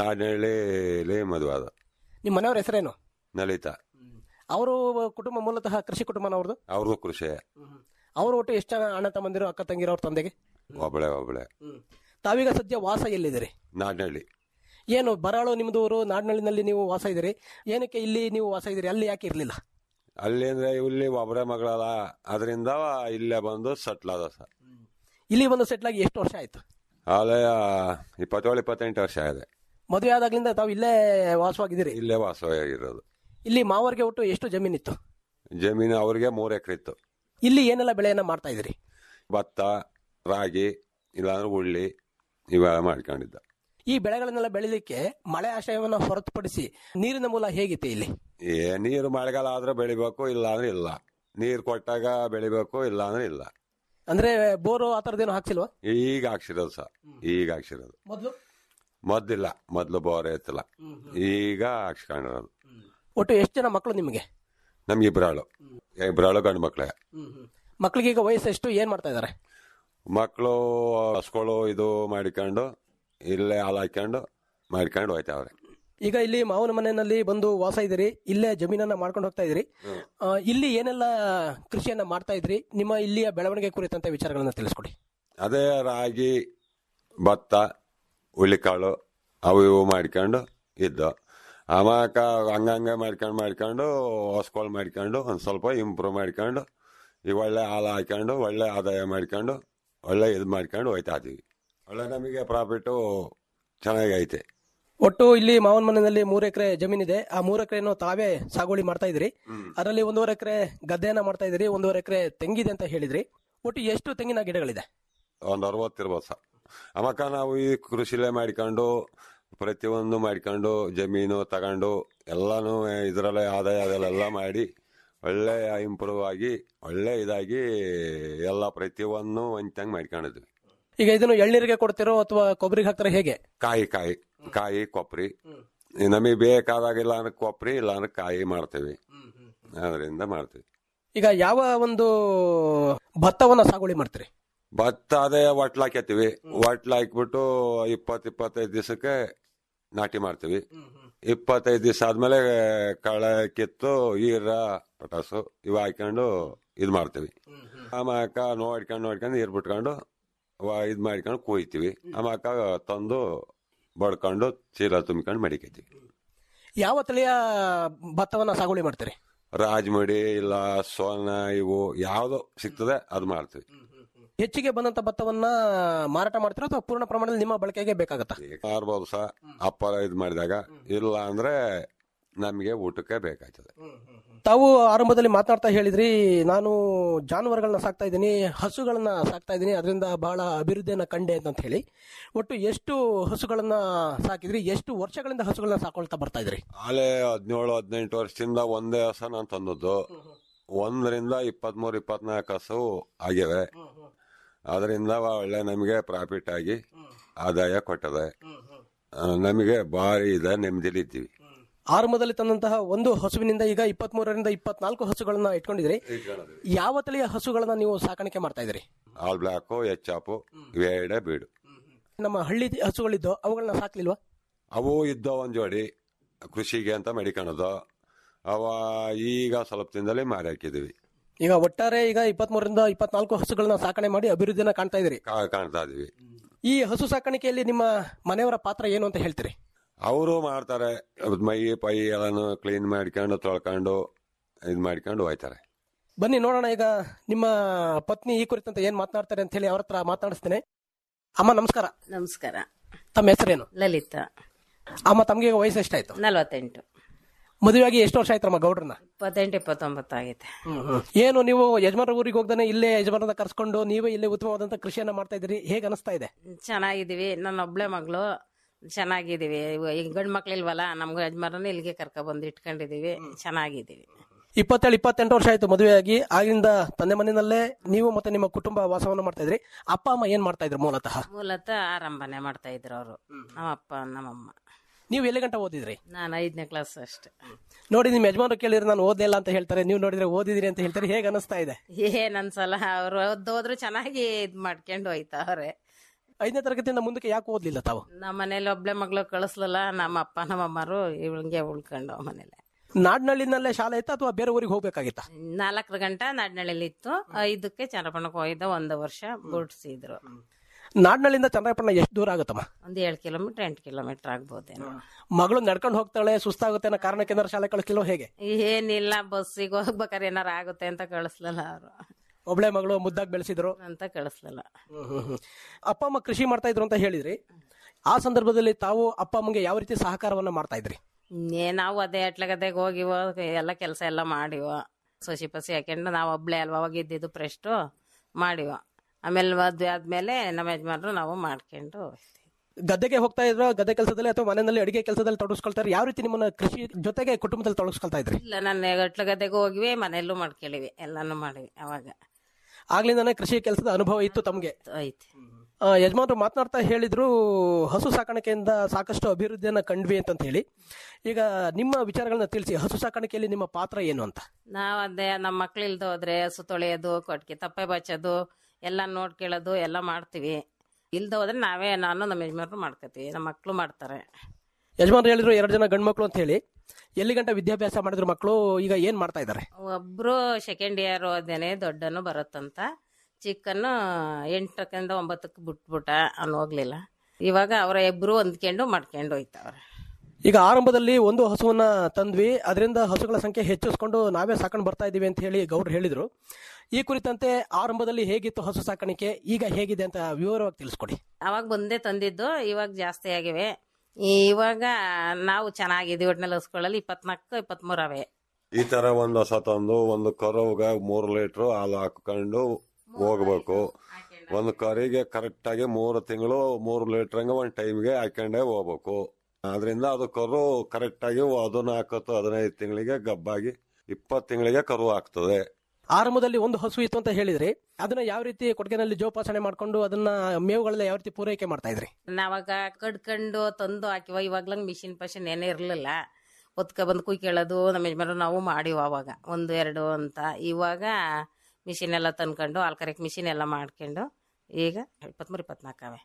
ನಾಡನಹಳ್ಳಿ ಮದುವೆ ಆದ ನಿಮ್ಮ ಮನೆಯವ್ರ ಹೆಸರೇನು ನಲಿತಾ ಅವರು ಕುಟುಂಬ ಮೂಲತಃ ಕೃಷಿ ಕುಟುಂಬನವ್ರದ್ದು ಅವ್ರದ್ದು ಕೃಷಿ ಅವರು ಒಟ್ಟು ಎಷ್ಟು ಜನ ಅಣ್ಣ ತಮ್ಮಂದಿರು ಅಕ್ಕ ತಂಗಿರೋ ಅವ್ರ ತಂದೆಗೆ ಒಬ್ಬಳೆ ಒಬ್ಬಳೆ ತಾವೀಗ ಸದ್ಯ ವಾಸ ಎಲ್ಲಿದ್ದೀರಿ ನಾಡನಹಳ್ಳಿ ಏನು ಬರಾಳು ನಿಮ್ದು ಊರು ನಾಡಿನಳ್ಳಿನಲ್ಲಿ ನೀವು ವಾಸ ಇದ್ದೀರಿ ಏನಕ್ಕೆ ಇಲ್ಲಿ ನೀವು ವಾಸ ಇದ್ದೀರಿ ಅಲ್ಲಿ ಯಾಕೆ ಇರ್ಲಿಲ್ಲ ಅಲ್ಲಿ ಅಂದ್ರೆ ಇಲ್ಲಿ ಒಬ್ಬರೇ ಮಗಳಲ್ಲ ಅದರಿಂದ ಇಲ್ಲೇ ಬಂದು ಸಟ್ಲ್ ಆದ ಸರ್ ಇಲ್ಲಿ ಬಂದು ಸೆಟ್ಲ್ ಆಗಿ ಎಷ್ಟು ವರ್ಷ ಆಯ್ತು ಅಲ್ಲೇ ಇಪ್ಪತ್ತೇಳು ಇಪ್ಪತ್ತೆಂಟು ವರ್ಷ ಇದೆ ಮದುವೆ ಆದಾಗ್ಲಿಂದ ತಾವು ಇಲ್ಲೇ ವಾಸವಾಗಿದ್ದೀರಿ ಇಲ್ಲೇ ವಾಸವಾಗಿರೋದು ಇಲ್ಲಿ ಮಾವರ್ಗೆ ಒಟ್ಟು ಎಷ್ಟು ಜಮೀನಿತ್ತು ಜಮೀನು ಅವ್ರಿಗೆ ಮೂರು ಎಕರೆ ಇತ್ತು ಇಲ್ಲಿ ಏನೆಲ್ಲ ಬೆಳೆಯನ್ನ ಮಾಡ್ತಾ ಇದ್ದೀರಿ ಭತ್ತ ರಾಗಿ ಇಲ್ಲಾಂದ್ರೆ ಉಳ್ಳಿ ಇವೆಲ್ಲ ಮಾಡ್ಕೊಂಡಿದ್ದ ಈ ಬೆಳೆಗಳನ್ನೆಲ್ಲ ಬೆಳಿಲಿಕ್ಕೆ ಮಳೆ ಆಶ್ರಯವನ್ನ ಹೊರತುಪಡಿಸಿ ನೀರಿನ ಮೂಲ ಹೇಗಿತ್ತು ಇಲ್ಲಿ ಏ ನೀರು ಮಳೆಗಾಲ ಆದ್ರೆ ಬೆಳಿಬೇಕು ಇಲ್ಲ ಅಂದ್ರೆ ಇಲ್ಲ ನೀರು ಕೊಟ್ಟಾಗ ಬೆಳಿಬೇಕು ಇಲ್ಲ ಅಂದ್ರೆ ಇಲ್ಲ ಅಂದ್ರೆ ಬೋರು ಆ ಥರದ್ದೇನು ಹಾಕ್ಸಿಲ್ವಾ ಈಗ ಹಾಕ್ಸಿರೋದು ಸರ್ ಈಗ ಹಾಕ್ಸಿರೋದು ಮೊದಲು ಮೊದ್ಲಿಲ್ಲ ಮೊದ್ಲು ಬೋರ್ ಎತ್ತಲ್ಲ ಈಗ ಹಾಕ್ಸ್ಕೊಂಡಿರೋದು ಒಟ್ಟು ಎಷ್ಟು ಜನ ಮಕ್ಕಳು ನಿಮಗೆ ನಮ್ಗೆ ಇಬ್ರಾಳು ಇಬ್ರಾಳು ಗಂಡು ಮಕ್ಳೇ ಮಕ್ಕಳಿಗೆ ಈಗ ವಯಸ್ಸು ಎಷ್ಟು ಏನ್ ಮಾಡ್ತಾ ಇದ್ದಾರೆ ಮಕ್ಕಳು ಹಸ್ಗಳು ಇದು ಮಾಡಿಕೊಂಡು ಇಲ್ಲೇ ಹಾಲು ಹಾಕ್ಕೊಂಡು ಮಾಡ್ಕೊಂಡು ಹೋಯ್ತಾವ್ರೆ ಈಗ ಇಲ್ಲಿ ಮಾವನ ಮನೆಯಲ್ಲಿ ಬಂದು ವಾಸ ಇದ್ದೀರಿ ಇಲ್ಲೇ ಜಮೀನನ್ನ ಮಾಡ್ಕೊಂಡು ಹೋಗ್ತಾ ಇದ್ದೀರಿ ಆ, ಇಲ್ಲಿ ಏನೆಲ್ಲ ಕೃಷಿಯನ್ನ ಮಾಡ್ತಾ ಇದ್ರಿ ನಿಮ್ಮ ಇಲ್ಲಿಯ ಬೆಳವಣಿಗೆ ಕುರಿತಂತ ವಿಚಾರಗಳನ್ನ ತಿಳಿಸ್ಕೊಡಿ ಅದೇ ರಾಗಿ ಭತ್ತ ಹುಳ್ಳಿಕಾಳು ಅವು ಇವು ಮಾಡ್ಕೊಂಡು ಇದ್ದು ಆಮಾಕ ಹಂಗಂಗೆ ಮಾಡ್ಕೊಂಡು ಮಾಡ್ಕೊಂಡು ಹೊಸ್ಕೊಳ್ ಮಾಡ್ಕೊಂಡು ಒಂದು ಸ್ವಲ್ಪ ಇಂಪ್ರೂವ್ ಮಾಡ್ಕೊಂಡು ಈಗ ಒಳ್ಳೆ ಹಾಲು ಹಾಕ್ಕೊಂಡು ಒಳ್ಳೆ ಆದಾಯ ಮಾಡ್ಕೊಂಡು ಒಳ್ಳೆ ಇದು ಮಾಡ್ಕೊಂಡು ಹೋಯ್ತಾ ಇದೀವಿ ಒಳ್ಳೆ ನಮಗೆ ಪ್ರಾಫಿಟ್ಟು ಚೆನ್ನಾಗಿ ಐತೆ ಒಟ್ಟು ಇಲ್ಲಿ ಮಾವನ ಮನೆಯಲ್ಲಿ ಮೂರು ಎಕರೆ ಜಮೀನಿದೆ ಆ ಮೂರು ಎಕರೆಯನ್ನು ತಾವೇ ಸಾಗುವಳಿ ಮಾಡ್ತಾ ಇದ್ರಿ ಅದರಲ್ಲಿ ಒಂದೂವರೆ ಎಕರೆ ಗದ್ದೆಯನ್ನ ಮಾಡ್ತಾ ಇದ್ರಿ ಒಂದೂವರೆ ಎಕರೆ ತೆಂಗಿದೆ ಅಂತ ಹೇಳಿದ್ರಿ ಒಟ್ಟು ಎಷ್ಟು ತೆಂಗಿನ ಗಿಡಗಳಿದೆ ಒಂದು ಅರವತ್ತು ಇರ್ಬೋದು ಸರ್ ಆಮಕ ನಾವು ಈ ಕೃಷಿಲೇ ಮಾಡ್ಕೊಂಡು ಪ್ರತಿಯೊಂದು ಮಾಡ್ಕೊಂಡು ಜಮೀನು ತಗೊಂಡು ಎಲ್ಲಾನು ಇದರಲ್ಲೇ ಆದಾಯ ಅದೆಲ್ಲ ಮಾಡಿ ಒಳ್ಳೆ ಇಂಪ್ರೂವ್ ಆಗಿ ಒಳ್ಳೆ ಇದಾಗಿ ಎಲ್ಲ ಪ್ರತಿಯೊಂದು ಒಂಚಂಗ್ ಮಾಡ್ಕೊಂಡಿದ್ವಿ ಈಗ ಇದನ್ನು ಎಳ್ನೀರಿಗೆ ಕೊಡ್ತಿರೋ ಅಥವಾ ಕೊಬ್ಬರಿಗೆ ಹಾಕ್ತಾರೆ ಹೇಗೆ ಕಾಯಿ ಕಾಯಿ ಕಾಯಿ ಕೊಬ್ಬರಿ ನಮಗೆ ಬೇಕಾದಾಗ ಇಲ್ಲ ಅಂದ್ರೆ ಕೊಬ್ಬರಿ ಇಲ್ಲ ಅಂದ್ರೆ ಕಾಯಿ ಮಾಡ್ತೀವಿ ಅದರಿಂದ ಮಾಡ್ತೀವಿ ಈಗ ಯಾವ ಒಂದು ಭತ್ತವನ್ನ ಸಾಗುವಳಿ ಮಾಡ್ತೀರಿ ಭತ್ತ ಅದೇ ಒಟ್ಲ ಹಾಕ್ಯತೀವಿ ಒಟ್ಲ ಹಾಕ್ಬಿಟ್ಟು ಇಪ್ಪತ್ ಇಪ್ಪತ್ತೈದು ದಿವಸಕ್ಕೆ ನಾಟಿ ಮಾಡ್ತೀವಿ ಇಪ್ಪತ್ತೈದು ದಿವಸ ಆದ್ಮೇಲೆ ಕಳೆ ಕಿತ್ತು ಈರ ಪಟಾಸು ಇವು ಹಾಕೊಂಡು ಇದು ಮಾಡ್ತೀವಿ ಆಮ್ಯಾಕ ನೋಡ್ಕೊಂಡು ನೋಡ್ಕೊಂಡು ನೀರು ಬಿಟ್ಕೊಂಡು ಇದು ಮಾಡ್ಕೊಂಡು ಕುಯ್ತೀವಿ ಆಮ್ಯಾಕ ತಂದು ಬಡ್ಕೊಂಡು ಚೀಲ ತುಂಬ್ಕೊಂಡು ಮಡಿಕೈತೀವಿ ಯಾವ ತಳಿಯ ಭತ್ತವನ್ನ ಸಾಗುವಳಿ ಮಾಡ್ತೀರಿ ರಾಜಮಡಿ ಇಲ್ಲ ಸೋನ ಇವು ಯಾವ್ದು ಸಿಗ್ತದೆ ಅದು ಮಾಡ್ತೀವಿ ಹೆಚ್ಚಿಗೆ ಬಂದಂತ ಭತ್ತವನ್ನ ಮಾರಾಟ ಮಾಡ್ತೀರಾ ಅಥವಾ ಪೂರ್ಣ ಪ್ರಮಾಣದಲ್ಲಿ ನಿಮ್ಮ ಬಳಕೆಗೆ ಬೇಕಾಗತ್ತಾ ಮಾರ್ಬೋದು ಸಹ ಅಪ್ಪ ಇದು ಮಾಡಿದಾಗ ಇಲ್ಲ ಅಂದ್ರೆ ನಮಗೆ ಊಟಕ್ಕೆ ಬೇಕಾಯ್ತದೆ ತಾವು ಆರಂಭದಲ್ಲಿ ಮಾತನಾಡ್ತಾ ಹೇಳಿದ್ರಿ ನಾನು ಜಾನುವಾರುಗಳನ್ನ ಸಾಕ್ತಾ ಇದ್ದೀನಿ ಹಸುಗಳನ್ನ ಸಾಕ್ತಾ ಇದ್ದೀನಿ ಅದರಿಂದ ಬಹಳ ಅಭಿವೃದ್ಧಿಯನ್ನ ಕಂಡೆ ಅಂತ ಹೇಳಿ ಒಟ್ಟು ಎಷ್ಟು ಹಸುಗಳನ್ನ ಸಾಕಿದ್ರಿ ಎಷ್ಟು ವರ್ಷಗಳಿಂದ ಹಸುಗಳನ್ನ ಸಾಕೊಳ್ತಾ ಬರ್ತಾ ಇದ್ರಿ ಆಲೆ ಹದಿನೇಳು ಹದಿನೆಂಟು ವರ್ಷದಿಂದ ಒಂದೇ ಹಸ ನಾನು ತಂದದ್ದು ಒಂದರಿಂದ ಇಪ್ಪತ್ಮೂರು ಇಪ್ಪತ್ನಾಲ್ಕು ಹಸು ಆಗಿವೆ ಅದರಿಂದ ಒಳ್ಳೆ ನಮಗೆ ಪ್ರಾಫಿಟ್ ಆಗಿ ಆದಾಯ ಕೊಟ್ಟದೆ ಆ, ನಮಗೆ ಭಾರಿ ಇದೆ ನೆಮ್ಮದಿಲಿದ್ದೀವಿ ಆರಂಭದಲ್ಲಿ ತಂದಂತಹ ಒಂದು ಹಸುವಿನಿಂದ ಈಗ ಇಪ್ಪತ್ತ್ ಮೂರರಿಂದ ಇಪ್ಪತ್ನಾಲ್ಕು ಹಸುಗಳನ್ನ ಇಟ್ಕೊಂಡಿದ್ರಿ ಯಾವ ತಳಿಯ ಹಸುಗಳನ್ನ ನೀವು ಸಾಕಾಣಿಕೆ ಮಾಡ್ತಾ ಇದ್ರಿ ಆಲ್ ಬ್ಲಾಕು ಎಚ್ಚಾಪು ಇವೆರಡೇ ಬೀಡು ನಮ್ಮ ಹಳ್ಳಿ ಹಸುಗಳಿದ್ದು ಅವುಗಳನ್ನ ಸಾಕ್ಲಿಲ್ವಾ ಅವು ಇದ್ದ ಒಂದ್ ಜೋಡಿ ಕೃಷಿಗೆ ಅಂತ ಮಡಿಕಣದು ಅವ ಈಗ ಸ್ವಲ್ಪ ದಿನದಲ್ಲಿ ಮಾರಿ ಹಾಕಿದೀವಿ ಈಗ ಒಟ್ಟಾರೆ ಈಗ ಇಪ್ಪತ್ಮೂರರಿಂದ ಇಪ್ಪತ್ನಾಲ್ಕು ಹಸುಗಳನ್ನ ಸಾಕಣೆ ಮಾಡಿ ಅಭಿವೃದ್ಧಿನ ಕಾಣ್ತಾ ಇದ್ದೀರಿ ಕಾ- ಕಾಣ್ತಾ ಇದೀವಿ ಈ ಹಸು ಸಾಕಾಣಿಕೆಯಲ್ಲಿ ನಿಮ್ಮ ಮನೆಯವರ ಪಾತ್ರ ಏನು ಅಂತ ಹೇಳ್ತೀರಿ ಅವರು ಮಾಡ್ತಾರೆ ಅದ್ ಮೈ ಪೈ ಎಲ್ಲಾನು ಕ್ಲೀನ್ ಮಾಡ್ಕೊಂಡು ತೊಳ್ಕೊಂಡು ಇದ್ ಮಾಡ್ಕೊಂಡು ಹೋಯ್ತಾರೆ ಬನ್ನಿ ನೋಡೋಣ ಈಗ ನಿಮ್ಮ ಪತ್ನಿ ಈ ಕುರಿತಂತೆ ಏನ್ ಮಾತನಾಡ್ತಾರೆ ಅಂತ ಹೇಳಿ ಅವ್ರ ಹತ್ರ ಮಾತನಾಡಿಸ್ತೇನೆ ಅಮ್ಮ ನಮಸ್ಕಾರ ನಮಸ್ಕಾರ ತಮ್ಮ ಹೆಸರೇನು ಲಲಿತಾ ಅಮ್ಮ ತಮ್ಗೆ ಈಗ ವಯಸ್ಸು ಎಷ್ಟಾಯ್ತು ನಲವತ್ತೆಂಟು ಮದುವೆಯಾಗಿ ಎಷ್ಟು ವರ್ಷ ಆಯ್ತಮ್ಮ ಗೌಡ್ರನ್ನ ಇಪ್ಪತ್ತೆಂಟು ಇಪ್ಪತ್ತೊಂಬತ್ತು ಆಗೈತೆ ಏನು ನೀವು ಯಜಮಾನ ಊರಿಗೆ ಹೋಗ್ದಾನೆ ಇಲ್ಲೇ ಯಜಮಾನದ ಕರ್ಸ್ಕೊಂಡು ನೀವೇ ಇಲ್ಲೇ ಉತ್ತಮವಾದಂತ ಕೃಷಿಯನ್ನ ಮಾಡ್ತಾ ಇದ್ದೀರಿ ಹೇಗೆ ಅನಿಸ್ತಾ ಇದೆ ಚೆನ್ನಾಗಿದ್ದೀವಿ ನನ್ನ ಒಬ್ಳೆ ಮಗಳು ಚೆನ್ನಾಗಿದ್ದೀವಿ ಇವ- ಈಗ ಗಂಡು ಮಕ್ಳಿಲ್ವಲ್ಲ ನಮ್ಗೆ ಯಜಮಾನನ ಇಲ್ಲಿಗೆ ಕರ್ಕೊ ಬಂದು ಇಟ್ಕೊಂಡಿದೀವಿ ಚೆನ್ನಾಗಿದ್ದೀವಿ ಇಪ್ಪತ್ತೇಳು ಇಪ್ಪತ್ತೆಂಟು ವರ್ಷ ಆಯ್ತು ಮದುವೆಯಾಗಿ ಆಗಿಂದ ತಂದೆ ಮನೆಯಲ್ಲೇ ನೀವು ಮತ್ತೆ ನಿಮ್ಮ ಕುಟುಂಬ ವಾಸವನ್ನ ಮಾಡ್ತಾ ಇದ್ರಿ ಅಪ್ಪ ಅಮ್ಮ ಏನ್ ಮಾಡ್ತಾ ಇದ್ರು ಮೂಲತಃ ಮೂಲತಃ ಆರಂಭನೆ ಮಾಡ್ತಾ ಇದ್ರು ಅವರು ನಮ್ಮಪ್ಪ ನಮ್ಮಮ್ಮ ನೀವು ಎಲ್ಲಿ ಗಂಟ ಓದಿದ್ರಿ ನಾನು ಐದನೇ ಕ್ಲಾಸ್ ಅಷ್ಟೇ ನೋಡಿ ನಿಮ್ ಯಜಮಾನರು ಕೇಳಿದ್ರೆ ನಾನು ಓದಿಲ್ಲ ಅಂತ ಹೇಳ್ತಾರೆ ನೀವು ನೋಡಿದ್ರೆ ಓದಿದಿರಿ ಅಂತ ಹೇಳ್ತಾರೆ ಹೇಗೆ ಅನಿಸ್ತಾ ಇದೆ ಏನ್ ಅನ್ಸಲ್ಲ ಅವ್ರು ಓದೋದ್ರು ಚೆನ್ನಾಗಿ ಇದ್ ಮಾಡ್ಕೊಂಡು ಹೋಯ್ತಾವ್ರೆ ಐದನೇ ತರಗತಿಯಿಂದ ಮುಂದಕ್ಕೆ ಯಾಕೆ ಓದ್ಲಿಲ್ಲ ತಾವು ನಮ್ಮ ಮನೇಲಿ ಒಬ್ಳೆ ಮಗಳು ಕಳಿಸ್ಲಿಲ್ಲ ನಮ್ಮ ಅಪ್ಪ ನಮ್ಮಮ್ಮರು ಇವಳಿಗೆ ಉಳ್ಕೊಂಡು ಮನೇಲಿ ನಾಡ್ನಳ್ಳಿನಲ್ಲೇ ಶಾಲೆ ಇತ್ತಾ ಅಥವಾ ಬೇರೆ ಊರಿಗೆ ಹೋಗ್ಬೇಕಾಗಿತ್ತಾ ನಾಲ್ಕರ ಗಂಟೆ ನಾಡ್ನಳ್ಳಿಲಿ ಇತ್ತು ಐದಕ್ಕೆ ಚನ್ನಪಣ್ಣಕ್ಕೆ ಹೋಗಿದ್ದ ಒಂದು ವರ್ಷ ಬಿಡ್ಸಿದ್ರು ನಾಡ್ನಳ್ಳಿಂದ ಚಂದ್ರಪಟ್ಟಣ ಎಷ್ಟು ದೂರ ಆಗುತ್ತಮ್ಮ ಒಂದ್ ಏಳು ಕಿಲೋಮೀಟರ್ ಎಂಟು ಕಿಲೋಮೀಟರ್ ಆಗ್ಬೋದೇನೋ ಮಗಳು ನಡ್ಕೊಂಡು ಹೋಗ್ತಾಳೆ ಸುಸ್ತಾಗುತ್ತೆ ಅನ್ನೋ ಕಾರಣಕ್ಕೆ ಏನಾರು ಶಾಲೆ ಕಳಿಸ್ಲಿಲ್ಲ ಹೇಗೆ ಏನಿಲ್ಲ ಬಸ್ಸಿಗೆ ಹೋಗ್ಬೇಕಾರೆ ಏನಾರ ಆಗುತ್ತೆ ಅಂತ ಕಳಿಸ್ಲಿಲ್ಲ ಅವರು ಒಬ್ಳೆ ಮಗಳು ಮುದ್ದಾಗಿ ಬೆಳೆಸಿದ್ರು ಅಂತ ಕಳಿಸ್ಲಿಲ್ಲ ಅಪ್ಪ ಅಮ್ಮ ಕೃಷಿ ಮಾಡ್ತಾ ಇದ್ರು ಅಂತ ಹೇಳಿದ್ರಿ ಆ ಸಂದರ್ಭದಲ್ಲಿ ತಾವು ಅಪ್ಪ ಅಮ್ಮಗೆ ಯಾವ ರೀತಿ ಸಹಕಾರವನ್ನ ಮಾಡ್ತಾ ಇದ್ರಿ ಇನ್ನೇ ನಾವು ಅದೇ ಅಟ್ಲಗದ್ದೆಗೆ ಹೋಗಿವ ಎಲ್ಲ ಕೆಲಸ ಎಲ್ಲ ಮಾಡಿವ ಸಸಿ ಪಸಿ ಹಾಕೊಂಡು ನಾವು ಒಬ್ಳೆ ಅಲ್ವಾ ಅವಾಗ ಇದ್ದಿದ್ದು ಫ್ರೆಸ್ಟು ಮಾಡಿವ ಆಮೇಲೆ ಮದ್ವೆ ಆದ್ಮೇಲೆ ನಮ್ಮ ಯಜಮಾನ್ರು ನಾವು ಮಾಡ್ಕೊಂಡು ಗದ್ದೆಗೆ ಹೋಗ್ತಾ ಇದ್ರ ಗದ್ದೆ ಕೆಲಸದಲ್ಲಿ ಅಥವಾ ಮನೆಯಲ್ಲಿ ಅಡಿಗೆ ಕೆಲಸದಲ್ಲಿ ತೊಡಗಿಸ್ಕೊಳ್ತಾರೆ ಯಾವ ರೀತಿ ನಿಮ್ಮನ್ನ ಕೃಷಿ ಜೊತೆಗೆ ಕುಟುಂಬದಲ್ಲಿ ತೊಡಗಿಸ್ಕೊಳ್ತಾ ಇದ್ರಿ ಇಲ್ಲ ನನ್ನ ಅಟ್ಲಗದ್ದೆಗೆ ಹೋಗಿವಿ ಮನೆಯಲ್ಲೂ ಮಾಡ್ಕೇಳಿವಿ ಎಲ್ಲಾನು ಮಾಡಿವಿ ಅವಾಗ ಆಗ್ಲಿಂದಾನೆ ಕೃಷಿ ಕೆಲಸದ ಅನುಭವ ಇತ್ತು ತಮ್ಗೆ ಐತಿ ಆ, ಯಜಮಾನ್ರು ಮಾತನಾಡ್ತಾ ಹೇಳಿದ್ರು ಹಸು ಸಾಕಾಣಿಕೆಯಿಂದ ಸಾಕಷ್ಟು ಅಭಿವೃದ್ಧಿಯನ್ನ ಕಂಡ್ವಿ ಅಂತ ಹೇಳಿ ಈಗ ನಿಮ್ಮ ವಿಚಾರಗಳನ್ನ ತಿಳಿಸಿ ಹಸು ಸಾಕಾಣಿಕೆಯಲ್ಲಿ ನಿಮ್ಮ ಪಾತ್ರ ಏನು ಅಂತ ನಾವು ಅದೇ ನಮ್ಮ ಮಕ್ಳು ಇಲ್ದ ಹೋದ್ರೆ ಹಸು ತೊಳೆಯೋದು ಕೊಟ್ಟಿಗೆ ತಪ್ಪೆ ಬಚ್ಚೋದು ಎಲ್ಲ ನೋಡ್ಕೊಳ್ಳೋದು ಎಲ್ಲ ಮಾಡ್ತೀವಿ ಇಲ್ದ ಹೋದ್ರೆ ನಾವೇ ನಾನು ನಮ್ಮ ಯಜಮಾನ್ರು ಮಾಡ್ಕೋತೀವಿ ನಮ್ಮ ಮಕ್ಳು ಮಾಡ್ತಾರೆ ಯಜಮಾನ್ರು ಹೇಳಿದ್ರು ಎರಡು ಜನ ಗಂಡು ಮಕ್ಕಳು ಅಂತ ಹೇಳಿ ಎಲ್ಲಿ ಗಂಟ ವಿದ್ಯಾಭ್ಯಾಸ ಮಾಡಿದ್ರು ಮಕ್ಕಳು ಈಗ ಏನ್ ಮಾಡ್ತಾ ಇದ್ದಾರೆ ಒಬ್ರು ಸೆಕೆಂಡ್ ಇಯರ್ ಓದೇನೆ ದೊಡ್ಡನು ಬರುತ್ತಂತ ಚಿಕ್ಕನ್ನು ಎಂಟಕ್ಕಿಂದ ಒಂಬತ್ತಕ್ಕೆ ಬಿಟ್ಬಿಟ್ಟ ಅವ್ನು ಹೋಗ್ಲಿಲ್ಲ ಇವಾಗ ಅವರ ಇಬ್ರು ಹೊಂದ್ಕೊಂಡು ಮಾಡ್ಕೊಂಡು ಹೋಯ್ತವ್ರೆ ಈಗ ಆರಂಭದಲ್ಲಿ ಒಂದು ಹಸುವನ್ನ ತಂದ್ವಿ ಅದರಿಂದ ಹಸುಗಳ ಸಂಖ್ಯೆ ಹೆಚ್ಚಿಸ್ಕೊಂಡು ನಾವೇ ಸಾಕೊಂಡು ಬರ್ತಾ ಇದೀವಿ ಅಂತ ಹೇಳಿ ಗೌಡ್ರು ಹೇಳಿದ್ರು ಈ ಕುರಿತಂತೆ ಆರಂಭದಲ್ಲಿ ಹೇಗಿತ್ತು ಹಸು ಸಾಕಾಣಿಕೆ ಈಗ ಹೇಗಿದೆ ಅಂತ ವಿವರವಾಗಿ ತಿಳಿಸ್ಕೊಡಿ ಅವಾಗ ಬಂದೇ ತಂದಿದ್ದು ಇವಾಗ ಜಾಸ್ತಿ ಆಗಿವೆ ಇವಾಗ ನಾವು ಚೆನ್ನಾಗಿದ್ದೀವಿ ಒಟ್ನಲ್ಲಿ ಹಸುಗಳಲ್ಲಿ ಇಪ್ಪತ್ನಾಲ್ಕು ಇಪ್ಪತ್ಮೂರು ಅವೆ ಈ ತರ ಒಂದ್ ಹೊಸ ತಂದು ಒಂದು ಕರುಗ ಮೂರು ಲೀಟ್ರು ಹಾಲು ಹಾಕೊಂಡು ಹೋಗ್ಬೇಕು ಒಂದು ಕರಿಗೆ ಕರೆಕ್ಟ್ ಆಗಿ ಮೂರು ತಿಂಗಳು ಮೂರು ಲೀಟರ್ ಹಂಗ ಒಂದ್ ಟೈಮ್ಗೆ ಹಾಕೊಂಡೇ ಹೋಗ್ಬೇಕು ಆದ್ರಿಂದ ಅದು ಕರು ಕರೆಕ್ಟ್ ಆಗಿ ಹದಿನಾಲ್ಕು ಹದಿನೈದು ತಿಂಗಳಿಗೆ ಗಬ್ಬಾಗಿ ಇಪ್ಪತ್ತು ತಿಂಗಳಿಗೆ ಕರು ಆಗ್ತದೆ ಆರಂಭದಲ್ಲಿ ಒಂದು ಹಸು ಇತ್ತು ಅಂತ ಹೇಳಿದ್ರಿ ಅದನ್ನ ಯಾವ ರೀತಿ ಕೊಟ್ಟಿಗೆನಲ್ಲಿ ಜೋಪಾಸನೆ ಮಾಡ್ಕೊಂಡು ಅದನ್ನ ಮೇವುಗಳೆಲ್ಲ ಯಾವ ರೀತಿ ಪೂರೈಕೆ ಮಾಡ್ತಾ ಇದ್ರಿ ನಾವಾಗ ಕಡ್ಕೊಂಡು ತಂದು ಹಾಕಿವ ಇವಾಗ್ಲಂಗ್ ಮಿಷಿನ್ ಪಷಿನ್ ಏನೂ ಇರಲಿಲ್ಲ ಒತ್ಕ ಬಂದು ಕುಯ್ಕೊಳ್ಳೋದು ನಮ್ಮ ಯಜಮಾನ್ರು ನಾವು ಮಾಡಿವ ಅವಾಗ ಒಂದು ಎರಡು ಅಂತ ಇವಾಗ ಮಿಷಿನ್ ಎಲ್ಲ ತಂದ್ಕೊಂಡು ಆಲ್ಕರೆಕ್ ಮಿಷಿನ್ ಎಲ್ಲ ಮಾಡ್ಕೊಂಡು ಈಗ ಇಪ್ಪತ್ಮೂರು ಇಪ್ಪತ್ನಾಲ್ಕು ಅವೆ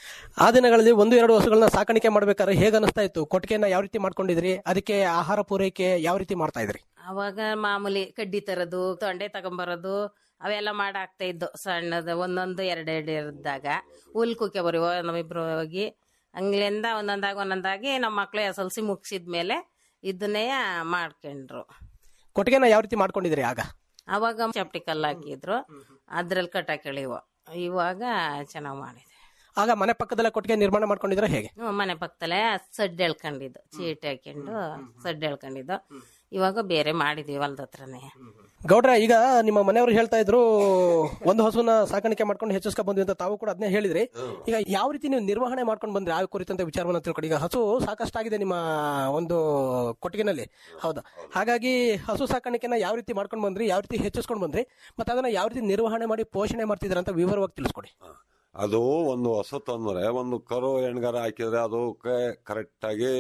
ಆ ದಿನಗಳಲ್ಲಿ ಒಂದು ಎರಡು ಹಸುಗಳನ್ನ ಸಾಕಾಣಿಕೆ ಮಾಡ್ಬೇಕಾದ್ರೆ ಹೇಗೆ ಅನಿಸ್ತಾ ಇತ್ತು ಕೊಟ್ಟಿಗೆನ ಯಾವ ರೀತಿ ಮಾಡ್ಕೊಂಡಿದ್ರಿ ಅದಕ್ಕೆ ಆಹಾರ ಪೂರೈಕೆ ಯಾವ ರೀತಿ ಮಾಡ್ತಾ ಇದ್ರಿ ಅವಾಗ ಮಾಮೂಲಿ ಕಡ್ಡಿ ತರೋದು ತೊಂಡೆ ತಗೊಂಬರೋದು ಅವೆಲ್ಲ ಮಾಡಿ ಹಾಕ್ತಾ ಇದ್ದು ಸಣ್ಣದು ಒಂದೊಂದು ಎರಡೆರಡು ಇದ್ದಾಗ ಹುಲ್ ಕುಕ್ಕೆ ಬರೀವ ನಮ್ಮಿಬ್ರು ಹೋಗಿ ಹಂಗ್ಲಿಂದ ಒಂದೊಂದಾಗಿ ಒಂದೊಂದಾಗಿ ನಮ್ಮ ಮಕ್ಳು ಎಸ್ ಎಲ್ ಸಿ ಮುಗಿಸಿದ್ಮೇಲೆ ಇದನ್ನೇ ಮಾಡ್ಕೊಂಡ್ರು ಕೊಟ್ಟಿಗೆನ ಯಾವ ರೀತಿ ಮಾಡ್ಕೊಂಡಿದ್ರಿ ಆಗ ಅವಾಗ ಚಪ್ಟಿ ಕಲ್ಲು ಹಾಕಿದ್ರು ಅದ್ರಲ್ಲಿ ಕಟ್ಟಾಕಿಳಿವು ಇವಾಗ ಚೆನ್ನಾಗಿ ಮಾಡಿದೆ ಆಗ ಮನೆ ಪಕ್ಕದಲ್ಲೇ ಕೊಟ್ಟಿಗೆ ನಿರ್ಮಾಣ ಮಾಡ್ಕೊಂಡಿದ್ರೆ ಹೇಗೆ ಹ್ಮ್, ಮನೆ ಪಕ್ಕದಲ್ಲೇ ಸಡ್ಡು ಎಳ್ಕೊಂಡಿದ್ದು ಚೀಟಿ ಹಾಕೊಂಡು ಸಡ್ಡು ಎಳ್ಕೊಂಡಿದ್ದು ಇವಾಗ ಬೇರೆ ಮಾಡಿದ್ವಿ ಹೊಲ್ದ ಹತ್ರನೇ ಗೌಡ್ರ ಈಗ ನಿಮ್ಮ ಮನೆಯವರು ಹೇಳ್ತಾ ಇದ್ರು ಒಂದು ಹಸುನ ಸಾಕಾಣಿಕೆ ಮಾಡ್ಕೊಂಡು ಹೆಚ್ಚಿಸ್ಕೊ ಬಂದ್ವಿ ಅಂತ ತಾವು ಕೂಡ ಅದನ್ನೇ ಹೇಳಿದ್ರಿ ಈಗ ಯಾವ ರೀತಿ ನೀವು ನಿರ್ವಹಣೆ ಮಾಡ್ಕೊಂಡು ಬಂದ್ರಿ ಆ ಕುರಿತಂತೆ ವಿಚಾರವನ್ನ ತಿಳ್ಕೊಂಡು ಈಗ ಹಸು ಸಾಕಷ್ಟಾಗಿದೆ ನಿಮ್ಮ ಒಂದು ಕೊಟ್ಟಿಗೆನಲ್ಲಿ ಹೌದಾ ಹಾಗಾಗಿ ಹಸು ಸಾಕಾಣಿಕೆನ ಯಾವ ರೀತಿ ಮಾಡ್ಕೊಂಡು ಬಂದ್ರಿ ಯಾವ ರೀತಿ ಹೆಚ್ಚಿಸ್ಕೊಂಡು ಬಂದ್ರಿ ಮತ್ತೆ ಅದನ್ನ ಯಾವ ರೀತಿ ನಿರ್ವಹಣೆ ಮಾಡಿ ಪೋಷಣೆ ಮಾಡ್ತಿದ್ರ ಅಂತ ವಿವರವಾಗಿ ತಿಳಿಸ್ಕೊಡಿ ಅದು ಒಂದು ಹೊಸ ತಂದ್ರೆ ಒಂದು ಕರು ಹೆಣ್ಗಾರ ಹಾಕಿದ್ರೆ ಅದಕ್ಕೆ ಕರೆಕ್ಟ್ ಆಗಿ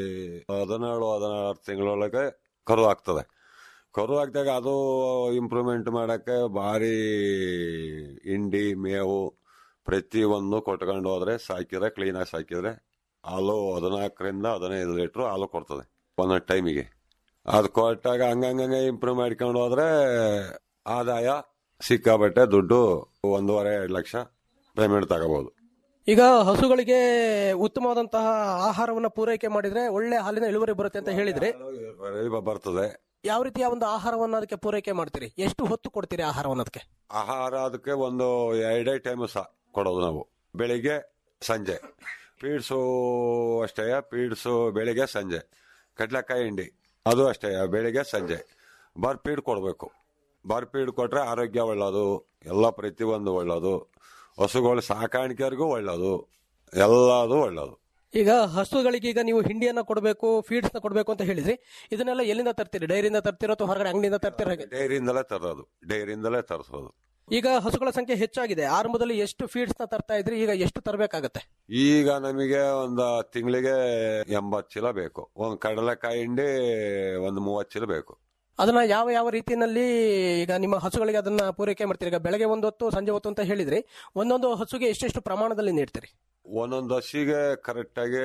ಹದಿನೇಳು ಹದಿನಾರು ತಿಂಗಳೊಳಗೆ ಕರು ಆಗ್ತದೆ ಕರು ಹಾಕಿದಾಗ ಅದು ಇಂಪ್ರೂವ್ಮೆಂಟ್ ಮಾಡಕ್ಕೆ ಭಾರಿ ಹಿಂಡಿ ಮೇವು ಪ್ರತಿಯೊಂದು ಕೊಟ್ಕೊಂಡು ಹೋದ್ರೆ ಸಾಕಿದ್ರೆ ಕ್ಲೀನಾಗಿ ಸಾಕಿದ್ರೆ ಹಾಲು ಹದಿನಾಲ್ಕರಿಂದ ಹದಿನೈದು ಲೀಟ್ರು ಹಾಲು ಕೊಡ್ತದೆ ಒಂದೊಂದು ಟೈಮಿಗೆ ಅದು ಕೊಟ್ಟಾಗ ಹಂಗಂಗೆ ಇಂಪ್ರೂವ್ ಮಾಡ್ಕೊಂಡು ಹೋದ್ರೆ ಆದಾಯ ಸಿಕ್ಕಾಬಟ್ಟೆ ದುಡ್ಡು ಒಂದೂವರೆ ಎರಡು ಲಕ್ಷ ಪೇಮೆಂಟ್ ತಗೋಬಹುದು ಈಗ ಹಸುಗಳಿಗೆ ಉತ್ತಮವಾದಂತಹ ಆಹಾರವನ್ನ ಪೂರೈಕೆ ಮಾಡಿದ್ರೆ ಒಳ್ಳೆ ಹಾಲಿನ ಇಳುವರಿ ಬರುತ್ತೆ ಅಂತ ಹೇಳಿದ್ರೆ ಬರ್ತದೆ ಯಾವ ರೀತಿಯ ಒಂದು ಆಹಾರವನ್ನ ಅದಕ್ಕೆ ಪೂರೈಕೆ ಮಾಡ್ತೀರಿ ಎಷ್ಟು ಹೊತ್ತು ಕೊಡ್ತೀರಿ ಆಹಾರವನ್ನ ಅದಕ್ಕೆ ಆಹಾರ ಅದಕ್ಕೆ ಒಂದು ಎರಡೇ ಟೈಮು ಸಹ ಕೊಡೋದು ನಾವು ಬೆಳಿಗ್ಗೆ ಸಂಜೆ ಪೀಡ್ಸು ಅಷ್ಟೇ ಪೀಡ್ಸು ಬೆಳಿಗ್ಗೆ ಸಂಜೆ ಕಡ್ಲೆಕಾಯಿ ಹಿಂಡಿ ಅದು ಅಷ್ಟೇ ಬೆಳಿಗ್ಗೆ ಸಂಜೆ ಬರ್ಪೀಡ್ ಕೊಡಬೇಕು ಬರ್ಪೀಡ್ ಕೊಟ್ರೆ ಆರೋಗ್ಯ ಒಳ್ಳೇದು ಎಲ್ಲ ಪ್ರತಿಯೊಂದು ಒಳ್ಳೇದು ಹಸುಗಳು ಸಾಕಾಣಿಕೆಯವ್ರಿಗೂ ಒಳ್ಳೇದು ಎಲ್ಲದು ಒಳ್ಳೇದು ಈಗ ಹಸುಗಳಿಗೆ ಈಗ ನೀವು ಹಿಂಡಿಯನ್ನ ಕೊಡಬೇಕು ಫೀಡ್ಸ್ ನ ಕೊಡಬೇಕು ಅಂತ ಹೇಳಿದ್ರಿ ಇದನ್ನೆಲ್ಲ ಎಲ್ಲಿಂದ ತರ್ತೀರಿ ಡೈರಿಯಿಂದ ತರ್ತಿರೋ ಅಥವಾ ಹೊರಗಡೆ ಅಂಗಡಿಯಿಂದ ತರ್ತಿರೋ ಹೇಗೆ? ಡೈರಿಯಿಂದಲೇ ತರೋದು ಡೈರಿಯಿಂದಲೇ ತರಿಸೋದು ಈಗ ಹಸುಗಳ ಸಂಖ್ಯೆ ಹೆಚ್ಚಾಗಿದೆ ಆರಂಭದಲ್ಲಿ ಎಷ್ಟು ಫೀಡ್ಸ್ ನ ತರ್ತಾ ಇದ್ರಿ ಈಗ ಎಷ್ಟು ತರಬೇಕಾಗತ್ತೆ ಈಗ ನಮಗೆ ಒಂದು ತಿಂಗಳಿಗೆ ಎಂಬತ್ತು ಚೀಲ ಬೇಕು ಒಂದು ಕಡಲೆಕಾಯಿ ಹಿಂಡಿ ಒಂದು ಮೂವತ್ತು ಚೀಲ ಬೇಕು ಅದನ್ನ ಯಾವ ಯಾವ ರೀತಿಯಲ್ಲಿ ಈಗ ನಿಮ್ಮ ಹಸುಗಳಿಗೆ ಅದನ್ನ ಪೂರೈಕೆ ಮಾಡ್ತೀರಿ ಈಗ ಬೆಳಗ್ಗೆ ಒಂದು ಹೊತ್ತು ಸಂಜೆ ಹೊತ್ತು ಅಂತ ಹೇಳಿದ್ರಿ ಒಂದೊಂದು ಹಸುಗೆ ಎಷ್ಟೆಷ್ಟು ಪ್ರಮಾಣದಲ್ಲಿ ನೀಡ್ತೀರಿ ಒಂದೊಂದು ಹಸಿಗೆ ಕರೆಕ್ಟಾಗಿ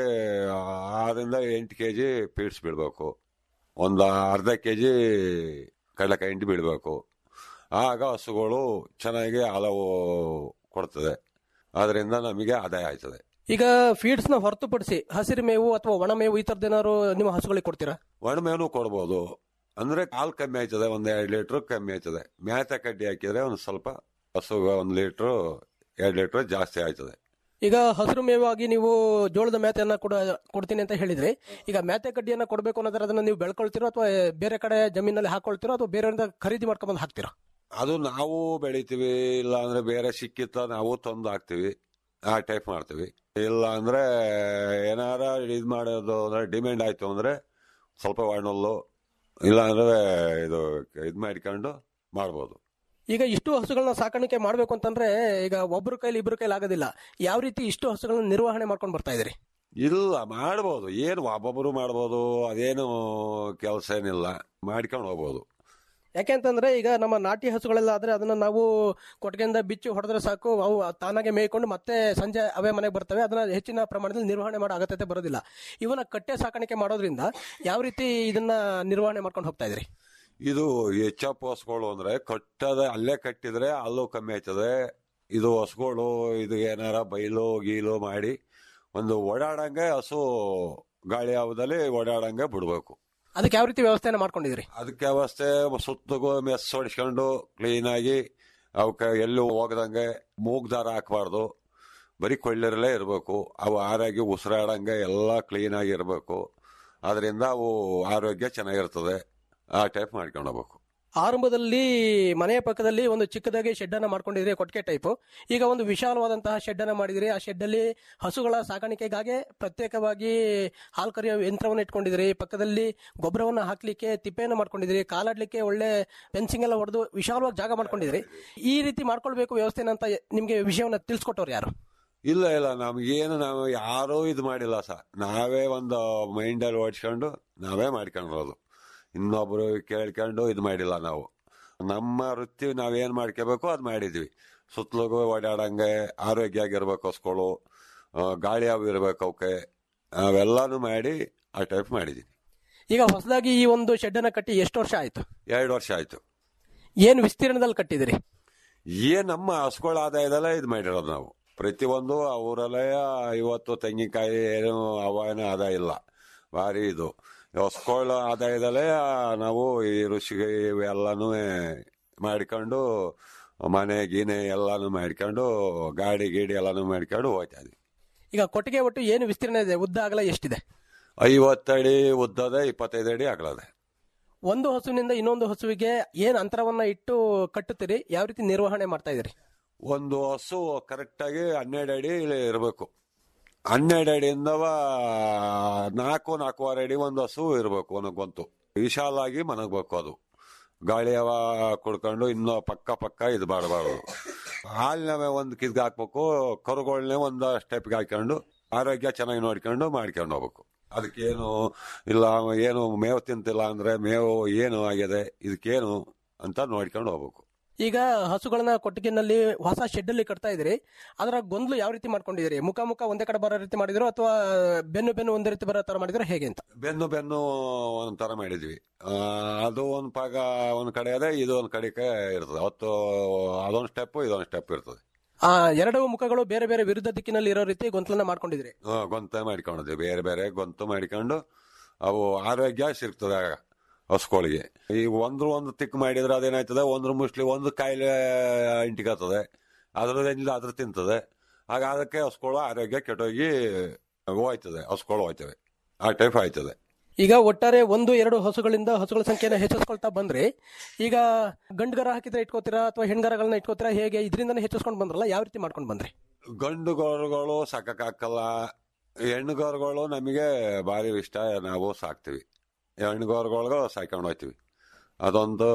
ಆರರಿಂದ ಎಂಟು ಕೆ ಜಿ ಪೀಡ್ಸ್ ಬೀಳ್ಬೇಕು ಒಂದು ಅರ್ಧ ಕೆ ಜಿ ಕಡಲೆಕಾಯಿ ಹಿಂಡಿ ಬೀಳ್ಬೇಕು ಆಗ ಹಸುಗಳು ಚೆನ್ನಾಗಿ ಹಾಲವು ಕೊಡ್ತದೆ ಅದರಿಂದ ನಮಗೆ ಆದಾಯ ಆಯ್ತದೆ ಈಗ ಫೀಡ್ಸ್ ನ ಹೊರತುಪಡಿಸಿ ಹಸಿರು ಮೇವು ಅಥವಾ ಒಣ ಮೇವು ಈ ತರದೇನಾದ್ರು ನಿಮ್ಮ ಹಸುಗಳಿಗೆ ಕೊಡ್ತೀರಾ ಒಣಮೇನು ಕೊಡ್ಬೋದು ಅಂದ್ರೆ ಹಾಲು ಕಮ್ಮಿ ಆಯ್ತದೆ ಒಂದ್ ಎರಡು ಲೀಟ್ರ್ ಕಮ್ಮಿ ಆಯ್ತದೆ ಮ್ಯಾತ ಕಡ್ಡಿ ಹಾಕಿದ್ರೆ ಒಂದು ಸ್ವಲ್ಪ ಹಸುಗೆ ಒಂದು ಲೀಟ್ರು ಎರಡು ಲೀಟ್ರ್ ಜಾಸ್ತಿ ಆಯ್ತದೆ ಈಗ ಹಸಿರು ಮೇವಾಗಿ ನೀವು ಜೋಳದ ಮ್ಯಾತೆಯನ್ನ ಕೂಡ ಕೊಡ್ತೀನಿ ಅಂತ ಹೇಳಿದ್ರಿ ಈಗ ಮ್ಯಾತೆ ಕಡ್ಡಿಯನ್ನ ಕೊಡಬೇಕು ಅನ್ನೋದ್ರ ಅದನ್ನ ನೀವು ಬೆಳ್ಕೊಳ್ತೀರೋ ಅಥವಾ ಬೇರೆ ಕಡೆ ಜಮೀನಲ್ಲಿ ಹಾಕೊಳ್ತೀರೋ ಅಥವಾ ಬೇರೆಯವರಿಂದ ಖರೀದಿ ಮಾಡ್ಕೊಂಡ್ಬಂದು ಹಾಕ್ತೀರಾ ಅದು ನಾವು ಬೆಳಿತೀವಿ ಇಲ್ಲ ಅಂದ್ರೆ ಬೇರೆ ಸಿಕ್ಕಿತ್ತ ನಾವು ತಂದು ಹಾಕ್ತಿವಿ ಆ ಟೈಪ್ ಮಾಡ್ತೀವಿ ಇಲ್ಲ ಅಂದ್ರೆ ಏನಾರ ಇದು ಮಾಡೋದು ಅಂದ್ರೆ ಡಿಮ್ಯಾಂಡ್ ಆಯ್ತು ಅಂದ್ರೆ ಸ್ವಲ್ಪ ಒಣಲ್ಲು ಇಲ್ಲ ಅಂದ್ರೆ ಇದು ಇದು ಮಾಡ್ಕೊಂಡು ಮಾಡ್ಬೋದು ಈಗ ಇಷ್ಟು ಹಸುಗಳನ್ನ ಸಾಕಾಣಿಕೆ ಮಾಡ್ಬೇಕು ಅಂತಂದ್ರೆ ಈಗ ಒಬ್ಬರ ಕೈಲಿ ಇಬ್ಬರ ಕೈಲಿ ಆಗೋದಿಲ್ಲ ಯಾವ ರೀತಿ ಇಷ್ಟು ಹಸುಗಳನ್ನ ನಿರ್ವಹಣೆ ಮಾಡ್ಕೊಂಡು ಬರ್ತಾ ಇದ್ರಿ ಇಲ್ಲ ಮಾಡ್ಬೋದು ಏನು ಒಬ್ಬೊಬ್ರು ಮಾಡ್ಬೋದು ಅದೇನು ಕೆಲಸ ಏನಿಲ್ಲ ಮಾಡ್ಕೊಂಡು ಹೋಗ್ಬೋದು ಯಾಕೆಂತಂದ್ರೆ ಈಗ ನಮ್ಮ ನಾಟಿ ಹಸುಗಳೆಲ್ಲ ಆದ್ರೆ ಅದನ್ನ ನಾವು ಕೊಟ್ಟಿಗೆಯಿಂದ ಬಿಚ್ಚಿ ಹೊಡೆದ್ರೆ ಸಾಕು ಅವು ತಾನಾಗೆ ಮೇಯ್ಕೊಂಡು ಮತ್ತೆ ಸಂಜೆ ಅವೇ ಮನೆಗೆ ಬರ್ತವೆ ಅದನ್ನ ಹೆಚ್ಚಿನ ಪ್ರಮಾಣದಲ್ಲಿ ನಿರ್ವಹಣೆ ಮಾಡೋ ಅಗತ್ಯತೆ ಬರೋದಿಲ್ಲ ಇವನ್ನ ಕಟ್ಟೆ ಸಾಕಾಣಿಕೆ ಮಾಡೋದ್ರಿಂದ ಯಾವ ರೀತಿ ಇದನ್ನ ನಿರ್ವಹಣೆ ಮಾಡ್ಕೊಂಡು ಹೋಗ್ತಾ ಇದ್ರಿ ಇದು ಎಚ್ ಎಫ್ ಹಸುಗಳು ಅಂದ್ರೆ ಕಟ್ಟದ ಅಲ್ಲೇ ಕಟ್ಟಿದ್ರೆ ಅಲ್ಲೂ ಕಮ್ಮಿ ಆಯ್ತದೆ ಇದು ಹಸುಗಳು ಇದು ಏನಾರ ಬೈಲು ಗೀಲು ಮಾಡಿ ಒಂದು ಓಡಾಡಂಗೆ ಹಸು ಗಾಳಿ ಹವದಲ್ಲಿ ಓಡಾಡಂಗೆ ಬಿಡ್ಬೇಕು ಅದಕ್ಕೆ ಯಾವ ರೀತಿ ವ್ಯವಸ್ಥೆನ ಮಾಡ್ಕೊಂಡಿದ್ರಿ ಅದಕ್ಕೆ ವ್ಯವಸ್ಥೆ ಸುತ್ತಗೂ ಮೆಸ್ ಹೊಡಿಸ್ಕೊಂಡು ಕ್ಲೀನಾಗಿ ಅವಕ್ಕೆ ಎಲ್ಲೂ ಹೋಗದಂಗೆ ಮೂಗ್ ದಾರ ಹಾಕಬಾರ್ದು ಬರೀ ಕೊಳ್ಳಿರಲೇ ಇರಬೇಕು ಅವು ಆರಾಗಿ ಉಸಿರಾಡಂಗೆ ಎಲ್ಲ ಕ್ಲೀನಾಗಿ ಇರಬೇಕು ಅದರಿಂದ ಅವು ಆರೋಗ್ಯ ಚೆನ್ನಾಗಿರ್ತದೆ ಆ ಟೈಪ್ ಮಾಡ್ಕೊಂಡು ಹೋಗ್ಬೇಕು ಆರಂಭದಲ್ಲಿ ಮನೆಯ ಪಕ್ಕದಲ್ಲಿ ಒಂದು ಚಿಕ್ಕದಾಗಿ ಶೆಡ್ ಅನ್ನ ಮಾಡ್ಕೊಂಡಿದ್ರಿ ಕೊಟ್ಟಿಗೆ ಟೈಪ್ ಈಗ ಒಂದು ವಿಶಾಲವಾದಂತಹ ಶೆಡ್ ಅನ್ನ ಮಾಡಿದಿರಿ ಆ ಶೆಡ್ ಅಲ್ಲಿ ಹಸುಗಳ ಸಾಕಾಣಿಕೆಗಾಗಿ ಪ್ರತ್ಯೇಕವಾಗಿ ಹಾಲು ಕರೆಯೋ ಯಂತ್ರವನ್ನು ಇಟ್ಕೊಂಡಿದ್ರಿ ಪಕ್ಕದಲ್ಲಿ ಗೊಬ್ಬರವನ್ನ ಹಾಕ್ಲಿಕ್ಕೆ ತಿಪ್ಪೆಯನ್ನು ಮಾಡ್ಕೊಂಡಿದ್ರಿ ಕಾಲಾಡ್ಲಿಕ್ಕೆ ಒಳ್ಳೆ ಫೆನ್ಸಿಂಗ್ ಎಲ್ಲ ಹೊಡೆದು ವಿಶಾಲವಾಗಿ ಜಾಗ ಮಾಡ್ಕೊಂಡಿದ್ರಿ ಈ ರೀತಿ ಮಾಡ್ಕೊಳ್ಬೇಕು ವ್ಯವಸ್ಥೆನ ಅಂತ ನಿಮ್ಗೆ ವಿಷಯವನ್ನ ತಿಳಿಸ್ಕೊಟ್ಟವ್ರು ಯಾರು ಇಲ್ಲ ಇಲ್ಲ ನಮ್ಗೇನು ನಾವು ಯಾರೂ ಇದು ಮಾಡಿಲ್ಲ ಸರ್ ನಾವೇ ಒಂದು ಮೈಂಡಲ್ಲಿ ಓಡಿಸ್ಕೊಂಡು ನಾವೇ ಮಾಡ್ಕೊಂಡಿರೋದು ಇನ್ನೊಬ್ರು ಕೇಳ್ಕೊಂಡು ಇದು ಮಾಡಿಲ್ಲ ನಾವು ನಮ್ಮ ವೃತ್ತಿ ನಾವೇನ್ ಮಾಡ್ಕೋಬೇಕು ಅದು ಮಾಡಿದ್ವಿ ಸುತ್ತಲಿಗೂ ಓಡಾಡಂಗೆ ಆರೋಗ್ಯ ಆಗಿರ್ಬೇಕು ಹಸ್ಗಳು ಆ, ಗಾಳಿ ಅವು ಇರ್ಬೇಕು ಅವಕ್ಕೆ ಅವೆಲ್ಲಾನು ಮಾಡಿ ಆ ಟೈಪ್ ಮಾಡಿದೀನಿ ಈಗ ಹೊಸದಾಗಿ ಈ ಒಂದು ಶೆಡ್ ಅನ್ನ ಕಟ್ಟಿ ಎಷ್ಟು ವರ್ಷ ಆಯ್ತು ಎರಡು ವರ್ಷ ಆಯ್ತು ಏನು ವಿಸ್ತೀರ್ಣದಲ್ಲಿ ಕಟ್ಟಿದಿರಿ ಏನ್ ನಮ್ಮ ಹಸುಗಳ ಆದಾಯದಲ್ಲೇ ಇದು ಮಾಡಿರೋದು ನಾವು ಪ್ರತಿಯೊಂದು ಅವರಲ್ಲೇ ಇವತ್ತು ತೆಂಗಿನಕಾಯಿ ಏನು ಅವೇನು ಆದಾಯ ಇಲ್ಲ ಭಾರಿ ಇದು ಹೊಸ್ಕೊಳ್ಳೋ ಆದಾಯದಲ್ಲೇ ನಾವು ಈ ಋಷಿಗೆ ಇವೆಲ್ಲಾನು ಮಾಡ್ಕೊಂಡು ಮನೆ ಗೀನೆ ಎಲ್ಲಾನು ಮಾಡ್ಕೊಂಡು ಗಾಡಿ ಗೀಡಿ ಎಲ್ಲಾನು ಮಾಡ್ಕೊಂಡು ಹೋಗ್ತಾ ಇದ್ವಿ ಈಗ ಕೊಟ್ಟಿಗೆ ಒಟ್ಟು ಏನು ವಿಸ್ತೀರ್ಣ ಇದೆ ಉದ್ದ ಅಗಲ ಎಷ್ಟಿದೆ ಐವತ್ತಡಿ ಉದ್ದದೆ ಇಪ್ಪತ್ತೈದು ಅಡಿ ಅಗಲದೆ ಒಂದು ಹಸುವಿನಿಂದ ಇನ್ನೊಂದು ಹಸುವಿಗೆ ಏನ್ ಅಂತರವನ್ನ ಇಟ್ಟು ಕಟ್ಟುತ್ತೀರಿ ಯಾವ ರೀತಿ ನಿರ್ವಹಣೆ ಮಾಡ್ತಾ ಇದ್ದೀರಿ ಒಂದು ಹಸು ಕರೆಕ್ಟಾಗಿ ಹನ್ನೆರಡು ಅಡಿ ಇರಬೇಕು ಹನ್ನೆರಡು ಅಡಿಯಿಂದವ ನಾಲ್ಕು ನಾಲ್ಕೂವರೆ ಅಡಿ ಒಂದು ಹಸು ಇರಬೇಕು ಒಂದಕ್ಕೊಂತು ವಿಶಾಲಾಗಿ ಮನಗಬೇಕು ಅದು ಗಾಳಿ ಹವ ಕುಡ್ಕೊಂಡು ಇನ್ನೂ ಪಕ್ಕ ಪಕ್ಕ ಇದು ಮಾಡಬಾರ್ದು ಹಾಲಿನ ಒಂದು ಕಿದ್ಗೆ ಹಾಕ್ಬೇಕು ಕರುಗಳನ್ನೇ ಒಂದು ಸ್ಟೆಪ್ಗೆ ಹಾಕೊಂಡು ಆರೋಗ್ಯ ಚೆನ್ನಾಗಿ ನೋಡ್ಕೊಂಡು ಮಾಡ್ಕೊಂಡು ಹೋಗ್ಬೇಕು ಅದಕ್ಕೇನು ಇಲ್ಲ ಅವ ಏನು ಮೇವು ತಿಂತಿಲ್ಲ ಅಂದ್ರೆ ಮೇವು ಏನು ಆಗಿದೆ ಇದಕ್ಕೇನು ಅಂತ ನೋಡ್ಕೊಂಡು ಹೋಗ್ಬೇಕು ಈಗ ಹಸುಗಳನ್ನ ಕೊಟ್ಟಿಗೆನಲ್ಲಿ ಹೊಸ ಶೆಡ್ ಅಲ್ಲಿ ಕಟ್ತಾ ಇದ್ರಿ ಅದರ ಗೊಂದಲು ಯಾವ ರೀತಿ ಮಾಡ್ಕೊಂಡಿದ್ದೀರಿ ಮುಖ ಮುಖ ಒಂದೇ ಕಡೆ ಬರೋ ರೀತಿ ಮಾಡಿದ್ರು ಅಥವಾ ಬೆನ್ನು ಬೆನ್ನು ಒಂದೇ ರೀತಿ ಬರೋ ತರ ಮಾಡಿದ್ರು ಹೇಗೆ ಅಂತ ಬೆನ್ನು ಬೆನ್ನು ಒಂಥರ ಮಾಡಿದ್ವಿ ಆ, ಅದು ಒಂದು ಭಾಗ ಒಂದ್ ಕಡೆ ಅದೇ ಇದು ಒಂದ್ ಕಡೆಗೆ ಇರ್ತದೆ ಅವತ್ತು ಅದೊಂದು ಸ್ಟೆಪ್ ಇದೊಂದು ಸ್ಟೆಪ್ ಇರ್ತದೆ ಆ ಎರಡು ಮುಖಗಳು ಬೇರೆ ಬೇರೆ ವಿರುದ್ಧ ದಿಕ್ಕಿನಲ್ಲಿ ಇರೋ ರೀತಿ ಗೊಂದಲನ್ನ ಮಾಡ್ಕೊಂಡಿದ್ರಿ ಆ, ಗೊಂತ ಮಾಡ್ಕೊಂಡಿದ್ವಿ ಬೇರೆ ಬೇರೆ ಗೊಂತು ಮಾಡಿಕೊಂಡು ಅವು ಆರೋಗ್ಯ ಸಿಗ್ತದೆ ಆಗ ಹಸುಗಳಿಗೆ ಈಗ ಒಂದ್ರ ಒಂದು ತಿಕ್ ಮಾಡಿದ್ರೆ ಅದೇನಾಯ್ತದೆ ಒಂದ್ರ ಮುಸ್ಲಿ ಒಂದು ಕಾಯಿಲೆ ಇಂಟಿಕತ್ತದೆ ಅದ್ರದಿಂದ ಅದ್ರ ತಿಂತದೆ ಆಗ ಅದಕ್ಕೆ ಹಸುಗಳು ಆರೋಗ್ಯ ಕೆಟ್ಟೋಗಿ ಹೋಯ್ತದೆ ಹಸುಗಳು ಹೋಯ್ತವೆ ಆ ಟೈಪ್ ಆಯ್ತದೆ ಈಗ ಒಟ್ಟಾರೆ ಒಂದು ಎರಡು ಹಸುಗಳಿಂದ ಹಸುಗಳ ಸಂಖ್ಯೆನ ಹೆಚ್ಚಿಸ್ಕೊಳ್ತಾ ಬಂದ್ರಿ ಈಗ ಗಂಡುಗರ ಹಾಕಿದ್ರೆ ಇಟ್ಕೋತೀರಾ ಅಥವಾ ಹೆಣ್ಗರಗಳನ್ನ ಇಟ್ಕೋತೀರಾ ಹೇಗೆ ಇದರಿಂದನೇ ಹೆಚ್ಚಿಸ್ಕೊಂಡು ಬಂದ್ರಲ್ಲ ಯಾವ ರೀತಿ ಮಾಡ್ಕೊಂಡು ಬಂದ್ರಿ ಗಂಡು ಗೋರುಗಳು ಸಾಕಕ್ಕಾಗಲ್ಲ ಹೆಣ್ಣುಗೋರುಗಳು ನಮಗೆ ಭಾರಿ ಇಷ್ಟ ನಾವು ಸಾಕ್ತಿವಿ ಹೆಣ್ಣುಗೋರುಗಳಿಗೂ ಸಾಕೊಂಡು ಹೋಗ್ತೀವಿ ಅದೊಂದು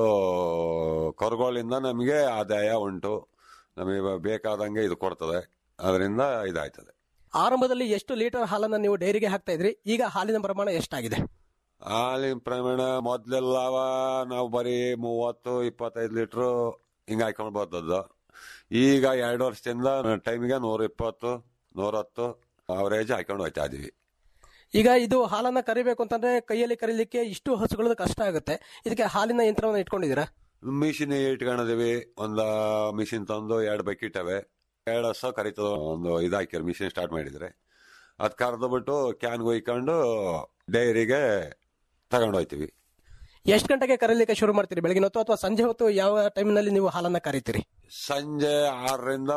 ಕರುಗಳಿಂದ ನಮಗೆ ಆದಾಯ ಉಂಟು ನಮಗೆ ಬೇಕಾದಂಗೆ ಇದು ಕೊಡ್ತದೆ ಅದರಿಂದ ಇದಾಯ್ತದೆ ಆರಂಭದಲ್ಲಿ ಎಷ್ಟು ಲೀಟರ್ ಹಾಲನ್ನ ನೀವು ಡೈರಿಗೆ ಹಾಕ್ತಾ ಇದ್ರಿ ಈಗ ಹಾಲಿನ ಪ್ರಮಾಣ ಎಷ್ಟಾಗಿದೆ ಹಾಲಿನ ಪ್ರಮಾಣ ಮೊದ್ಲೆಲ್ಲ ನಾವು ಬರೀ ಮೂವತ್ತು ಇಪ್ಪತ್ತೈದು ಲೀಟ್ರು ಹಿಂಗೆ ಹಾಕೊಂಡು ಬರ್ತದ್ದು ಈಗ ಎರಡು ವರ್ಷದಿಂದ ಟೈಮಿಗೆ ನೂರ ಇಪ್ಪತ್ತು ನೂರತ್ತು ಅವರೇಜ್ ಹಾಕೊಂಡು ಹೋಗ್ತಾ ಇದೀವಿ ಈಗ ಇದು ಹಾಲನ್ನ ಕರಿಬೇಕು ಅಂತಂದ್ರೆ ಕೈಯಲ್ಲಿ ಕರೀಲಿಕ್ಕೆ ಇಷ್ಟು ಹಸುಗಳು ಕಷ್ಟ ಆಗುತ್ತೆ ಇದಕ್ಕೆ ಹಾಲಿನ ಯಂತ್ರವನ್ನ ಇಟ್ಕೊಂಡಿದ್ದೀರಾ ಮಿಷಿನ್ ಇಟ್ಕೊಂಡಿದೀವಿ ಒಂದು ಮಿಷಿನ್ ತಂದು ಎರಡು ಬಕೆಟ್ ಅವೆ ಎರಡು ಹಸ ಕರಿತದ ಒಂದು ಇದಾಕಿರ ಮಿಷಿನ್ ಸ್ಟಾರ್ಟ್ ಮಾಡಿದ್ರೆ ಅದ್ ಕರೆದು ಬಿಟ್ಟು ಕ್ಯಾನ್ಗೆ ಒಯ್ಕೊಂಡು ಡೈರಿಗೆ ತಗೊಂಡು ಹೋಯ್ತೀವಿ ಎಷ್ಟು ಗಂಟೆಗೆ ಕರೀಲಿಕ್ಕೆ ಶುರು ಮಾಡ್ತೀರಿ ಬೆಳಗಿನ ಹೊತ್ತು ಅಥವಾ ಸಂಜೆ ಹೊತ್ತು ಯಾವ ಟೈಮ್ನಲ್ಲಿ ನೀವು ಹಾಲನ್ನ ಕರಿತೀರಿ ಸಂಜೆ ಆರರಿಂದ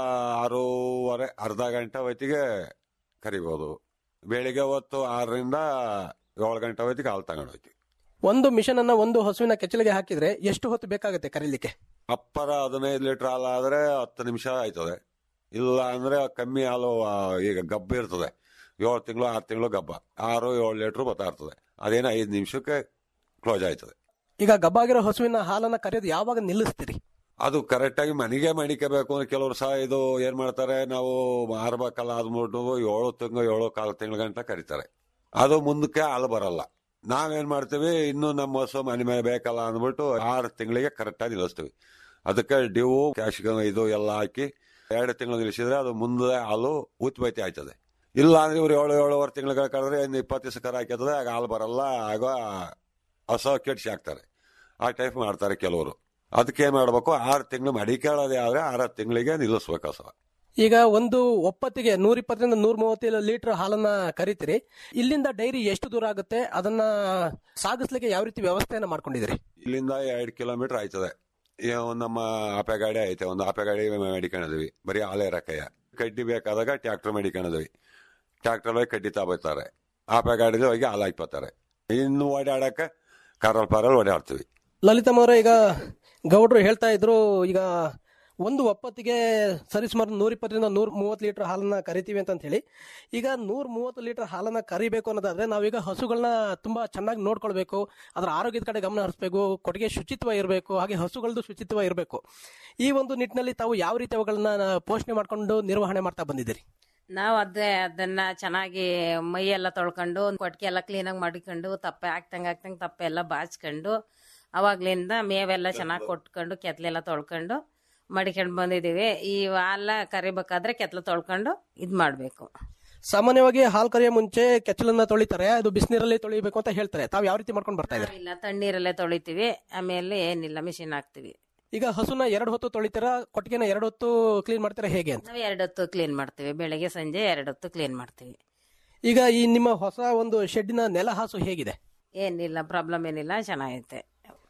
ಆರೂವರೆ ಅರ್ಧ ಗಂಟೆ ಹೊತ್ತಿಗೆ ಕರಿಬೋದು ಬೆಳಿಗ್ಗೆ ಹೊತ್ತು ಆರರಿಂದ ಏಳು ಗಂಟೆ ಹೊತ್ತಿಗೆ ಹಾಲು ತಗೊಂಡು ಹೋಯ್ತೀವಿ ಒಂದು ಮಿಷನ್ ಅನ್ನ ಒಂದು ಹಸುವಿನ ಕೆಚ್ಚಲಿಗೆ ಹಾಕಿದ್ರೆ ಎಷ್ಟು ಹೊತ್ತು ಬೇಕಾಗುತ್ತೆ ಕರೀಲಿಕ್ಕೆ ಅಪ್ಪರ ಹದಿನೈದು ಲೀಟರ್ ಹಾಲು ಆದ್ರೆ ಹತ್ತು ನಿಮಿಷ ಆಯ್ತದೆ ಇಲ್ಲ ಅಂದ್ರೆ ಕಮ್ಮಿ ಹಾಲು ಆ, ಈಗ ಗಬ್ಬ ಇರ್ತದೆ ಏಳು ತಿಂಗಳು ಆರು ತಿಂಗಳು ಗಬ್ಬ ಆರು ಏಳು ಲೀಟರ್ ಬರ್ತಾ ಇರ್ತದೆ ಅದೇನು ಐದು ನಿಮಿಷಕ್ಕೆ ಕ್ಲೋಸ್ ಆಯ್ತದೆ ಈಗ ಗಬ್ಬಾಗಿರೋ ಹಸುವಿನ ಹಾಲನ್ನ ಕರೆಯೋದು ಯಾವಾಗ ನಿಲ್ಲಿಸ್ತೀರಿ ಅದು ಕರೆಕ್ಟ್ ಆಗಿ ಮನೆಗೆ ಮಡಿಕೋಬೇಕು ಅಂದ್ರೆ ಕೆಲವರು ಸಹ ಇದು ಏನ್ ಮಾಡ್ತಾರೆ ನಾವು ಮಾರ್ಬೇಕಲ್ಲ ಅದ್ಬಿಟ್ಟು ಏಳು ತಿಂಗಳು ಏಳು ಕಾಲು ತಿಂಗಳ ಗಂಟ ಕರೀತಾರೆ ಅದು ಮುಂದಕ್ಕೆ ಹಾಲು ಬರಲ್ಲ ನಾವೇನ್ ಮಾಡ್ತೀವಿ ಇನ್ನು ನಮ್ಮ ಹಸು ಮನೆ ಮೇಲೆ ಬೇಕಲ್ಲ ಅಂದ್ಬಿಟ್ಟು ಆರು ತಿಂಗಳಿಗೆ ಕರೆಕ್ಟ್ ಆಗಿ ನಿಲ್ಲಿಸ್ತೀವಿ ಅದಕ್ಕೆ ಡ್ಯೂ ಕ್ಯಾಶ್ ಇದು ಎಲ್ಲ ಹಾಕಿ ಎರಡು ತಿಂಗಳು ನಿಲ್ಲಿಸಿದ್ರೆ ಅದು ಮುಂದೆ ಹಾಲು ಉತ್ಪತ್ತಿ ಆಯ್ತದೆ ಇಲ್ಲ ಅಂದ್ರೆ ಇವ್ರು ಏಳು ಏಳುವರೆ ತಿಂಗಳ ಕಳೆದ್ರೆ ಇನ್ನು ಇಪ್ಪತ್ತು ದಿವಸ ಕರ ಹಾಕಿದ್ರೆ ಆಗ ಹಾಲು ಬರಲ್ಲ ಆಗ ಹೊಸ ಕೆಡ್ಸಿ ಹಾಕ್ತಾರೆ ಆ ಟೈಪ್ ಮಾಡ್ತಾರೆ ಕೆಲವರು ಅದಕ್ಕೆ ಏನ್ ಮಾಡ್ಬೇಕು ಆರು ತಿಂಗಳು ಮಡಿಕೊಳ್ಳೋದೇ ಆದ್ರೆ ಆರು ತಿಂಗಳಿಗೆ ನಿಲ್ಲಿಸ್ಬೇಕು ಹಸ ಈಗ ಒಂದು ಒಪ್ಪತ್ತಿಗೆ ನೂರ ಇಪ್ಪತ್ತರಿಂದ ನೂರ ಮೂವತ್ತು ಲೀಟರ್ ಹಾಲನ್ನ ಕರಿತೀರಿ ಇಲ್ಲಿಂದ ಡೈರಿ ಎಷ್ಟು ದೂರ ಆಗುತ್ತೆ ಅದನ್ನ ಸಾಗಿಸ್ಲಿಕ್ಕೆ ಯಾವ ರೀತಿ ವ್ಯವಸ್ಥೆಯನ್ನ ಮಾಡ್ಕೊಂಡಿದ್ದೀರಿ ಇಲ್ಲಿಂದ ಎರಡು ಕಿಲೋಮೀಟರ್ ಆಯ್ತದೆ ಈಗ ಒಂದ್ ನಮ್ಮ ಆಪೆ ಗಾಡಿ ಐತೆ ಒಂದು ಆಪೆ ಗಾಡಿ ಮಡಿಕೊಂಡಿದ್ವಿ ಬರೀ ಹಾಲೇ ರಕಯ್ಯ ಕಡ್ಡಿ ಬೇಕಾದಾಗ ಟ್ರ್ಯಾಕ್ಟರ್ ಮಡಿಕೊಂಡಿದ್ವಿ ಟ್ರ್ಯಾಕ್ಟರ್ ಹೋಗಿ ಕಡ್ಡಿ ತಗೋತಾರೆ ಆಪೆ ಗಾಡಿಲಿ ಹೋಗಿ ಹಾಲು ಹಾಕ್ಬೋತಾರೆ ಇನ್ನು ಓಡಾಡಕ್ಕೆ ಕಾರಲ್ಲಿ ಪಾರಲ್ಲಿ ಓಡಾಡ್ತೀವಿ ಲಲಿತಮ್ಮ ಅವರೇ ಈಗ ಗೌಡ್ರು ಹೇಳ್ತಾ ಇದ್ರು ಈಗ ಒಂದು ಒಪ್ಪತ್ತಿಗೆ ಸರಿಸುಮಾರು ನೂರ ಇಪ್ಪತ್ತರಿಂದ ನೂರ ಮೂವತ್ತು ಲೀಟರ್ ಹಾಲನ್ನ ಕರಿತೀವಿ ಅಂತ ಹೇಳಿ ಈಗ ನೂರ ಮೂವತ್ತು ಲೀಟರ್ ಹಾಲನ್ನ ಕರಿಬೇಕು ಅನ್ನೋದಾದ್ರೆ ನಾವೀಗ ಹಸುಗಳನ್ನ ತುಂಬಾ ಚೆನ್ನಾಗಿ ನೋಡ್ಕೊಳ್ಬೇಕು ಅದರ ಆರೋಗ್ಯದ ಕಡೆ ಗಮನ ಹರಿಸಬೇಕು ಕೊಟ್ಟಿಗೆ ಶುಚಿತ್ವ ಇರಬೇಕು ಹಾಗೆ ಹಸುಗಳದ್ದು ಶುಚಿತ್ವ ಇರಬೇಕು ಈ ಒಂದು ನಿಟ್ಟಿನಲ್ಲಿ ತಾವು ಯಾವ ರೀತಿ ಅವುಗಳನ್ನ ಪೋಷಣೆ ಮಾಡ್ಕೊಂಡು ನಿರ್ವಹಣೆ ಮಾಡ್ತಾ ಬಂದಿದ್ದೀರಿ ನಾವು ಅದೇ ಅದನ್ನ ಚೆನ್ನಾಗಿ ಮೈ ಎಲ್ಲ ತೊಳ್ಕೊಂಡು ಕೊಟ್ಟಿಗೆ ಎಲ್ಲ ಕ್ಲೀನಾಗಿ ಮಾಡಿಕೊಂಡು ತಪ್ಪೆ ಹಾಕ್ತಂಗೆ ಹಾಕ್ತಂಗೆ ತಪ್ಪೆ ಎಲ್ಲ ಬಾಚ್ಕೊಂಡು ಅವಾಗ್ಲಿಂದ ಮೇವೆಲ್ಲ ಚೆನ್ನಾಗಿ ಕೊಟ್ಕೊಂಡು ಕೆತ್ಲೆಲ್ಲ ತೊಳ್ಕೊಂಡು ಮಡಿಕೊಂಡು ಬಂದಿದ್ದೀವಿ ಈ ಹಾಲ ಕರಿಬೇಕಾದ್ರೆ ಕೆತ್ಲು ತೊಳ್ಕೊಂಡು ಇದು ಮಾಡಬೇಕು ಸಾಮಾನ್ಯವಾಗಿ ಹಾಲು ಕರಿಯೋ ಮುಂಚೆ ಕೆಚ್ಚಲನ್ನ ತೊಳಿತಾರೆ ಅದು ಬಿಸಿನೀರಲ್ಲಿ ತೊಳಿಬೇಕು ಅಂತ ಹೇಳ್ತಾರೆ ತಾವು ಯಾವ ರೀತಿ ಮಾಡ್ಕೊಂಡು ಬರ್ತಾ ಇದ್ದೀರಿ ಇಲ್ಲ ತಣ್ಣೀರಲ್ಲೇ ತೊಳಿತೀವಿ ಆಮೇಲೆ ಏನಿಲ್ಲ ಮಿಷಿನ್ ಹಾಕ್ತಿವಿ ಈಗ ಹಸುನ ಎರಡು ಹೊತ್ತು ತೊಳಿತೀರಾ ಕೊಟ್ಟಿಗೆನ ಎರಡು ಹೊತ್ತು ಕ್ಲೀನ್ ಮಾಡ್ತೀರಾ ಹೇಗೆ ಅಂತ ನಾವು ಎರಡು ಹೊತ್ತು ಕ್ಲೀನ್ ಮಾಡ್ತೀವಿ ಬೆಳಗ್ಗೆ ಸಂಜೆ ಎರಡು ಹೊತ್ತು ಕ್ಲೀನ್ ಮಾಡ್ತೀವಿ ಈಗ ಈ ನಿಮ್ಮ ಹೊಸ ಒಂದು ಶೆಡ್ಡಿನ ನೆಲ ಹಾಸು ಹೇಗಿದೆ ಏನಿಲ್ಲ ಪ್ರಾಬ್ಲಮ್ ಏನಿಲ್ಲ ಚೆನ್ನಾಗೈತೆ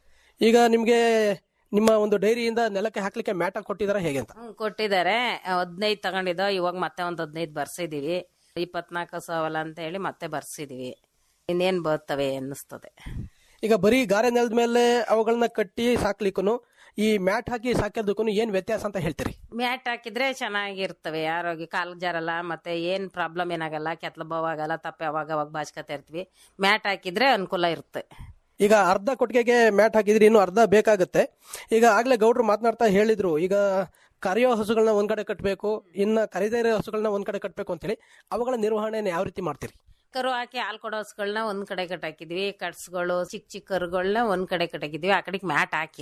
ಈಗ ನಿಮ್ಗೆ ನಿಮ್ಮ ಒಂದು ಡೈರಿಯಿಂದ ನೆಲಕ್ಕೆ ಹಾಕ್ಲಿಕ್ಕೆ ಮ್ಯಾಟ ಕೊಟ್ಟಿದಾರ ಹೇಗೆ ಅಂತ ಹ್ಮ್, ಕೊಟ್ಟಿದ್ದಾರೆ ಹದಿನೈದು ತಗೊಂಡಿದ್ದೋ ಇವಾಗ ಮತ್ತೆ ಒಂದು ಹದಿನೈದು ಬರ್ಸಿದೀವಿ ಇಪ್ಪತ್ನಾಲ್ಕು ಸಾವಿರ ಅಂತ ಹೇಳಿ ಮತ್ತೆ ಬರ್ಸಿದೀವಿ ಇನ್ನೇನ್ ಬರ್ತವೆ ಅನ್ನಿಸ್ತದೆ ಈಗ ಬರೀ ಗಾರೆ ನೆಲದ ಮೇಲೆ ಅವುಗಳನ್ನ ಕಟ್ಟಿ ಸಾಕ್ಲಿಕ್ಕೂ ಈ ಮ್ಯಾಟ್ ಹಾಕಿ ಸಾಕೋದಕ್ಕೂ ಏನ್ ವ್ಯತ್ಯಾಸ ಅಂತ ಹೇಳ್ತೀರಿ ಮ್ಯಾಟ್ ಹಾಕಿದ್ರೆ ಚೆನ್ನಾಗಿರ್ತವೆ ಆರೋಗ್ಯ ಕಾಲು ಜಾರಲ್ಲ ಮತ್ತೆ ಏನ್ ಪ್ರಾಬ್ಲಮ್ ಏನಾಗಲ್ಲ ಕೆತ್ಲ ಆಗಲ್ಲ ತಪ್ಪೆ ಅವಾಗ ಅವಾಗ ಬಾಚ್ಕೊತಾ ಇರ್ತೀವಿ ಮ್ಯಾಟ್ ಹಾಕಿದ್ರೆ ಅನುಕೂಲ ಇರುತ್ತೆ ಈಗ ಅರ್ಧ ಕೊಟ್ಟಿಗೆಗೆ ಮ್ಯಾಟ್ ಹಾಕಿದ್ರಿ ಇನ್ನು ಅರ್ಧ ಬೇಕಾಗುತ್ತೆ ಈಗ ಆಗ್ಲೇ ಗೌಡ್ರು ಮಾತನಾಡ್ತಾ ಹೇಳಿದ್ರು ಈಗ ಕರೆಯೋ ಹಸುಗಳನ್ನ ಒಂದ್ ಕಡೆ ಕಟ್ಟಬೇಕು ಇನ್ನ ಕರೆದೇ ಇರೋ ಹಸುಗಳನ್ನ ಒಂದ್ ಕಡೆ ಕಟ್ಟಬೇಕು ಅಂತೇಳಿ ಅವುಗಳ ನಿರ್ವಹಣೆನ ಯಾವ ರೀತಿ ಮಾಡ್ತೀರಿ ಕರು ಹಾಕಿ ಹಾಲು ಕೊಡೋ ಹಸುಗಳನ್ನ ಒಂದ್ ಕಡೆ ಕಟ್ಟಾಕಿದ್ವಿ ಕಟ್ಸ್ಗಳು ಚಿಕ್ಕ ಚಿಕ್ಕ ಕರುಗಳನ್ನ ಒಂದ್ ಕಡೆ ಕಟ್ಟಾಕಿದ್ವಿ ಆ ಕಡೆಗೆ ಮ್ಯಾಟ್ ಹಾಕಿಲ್ಲ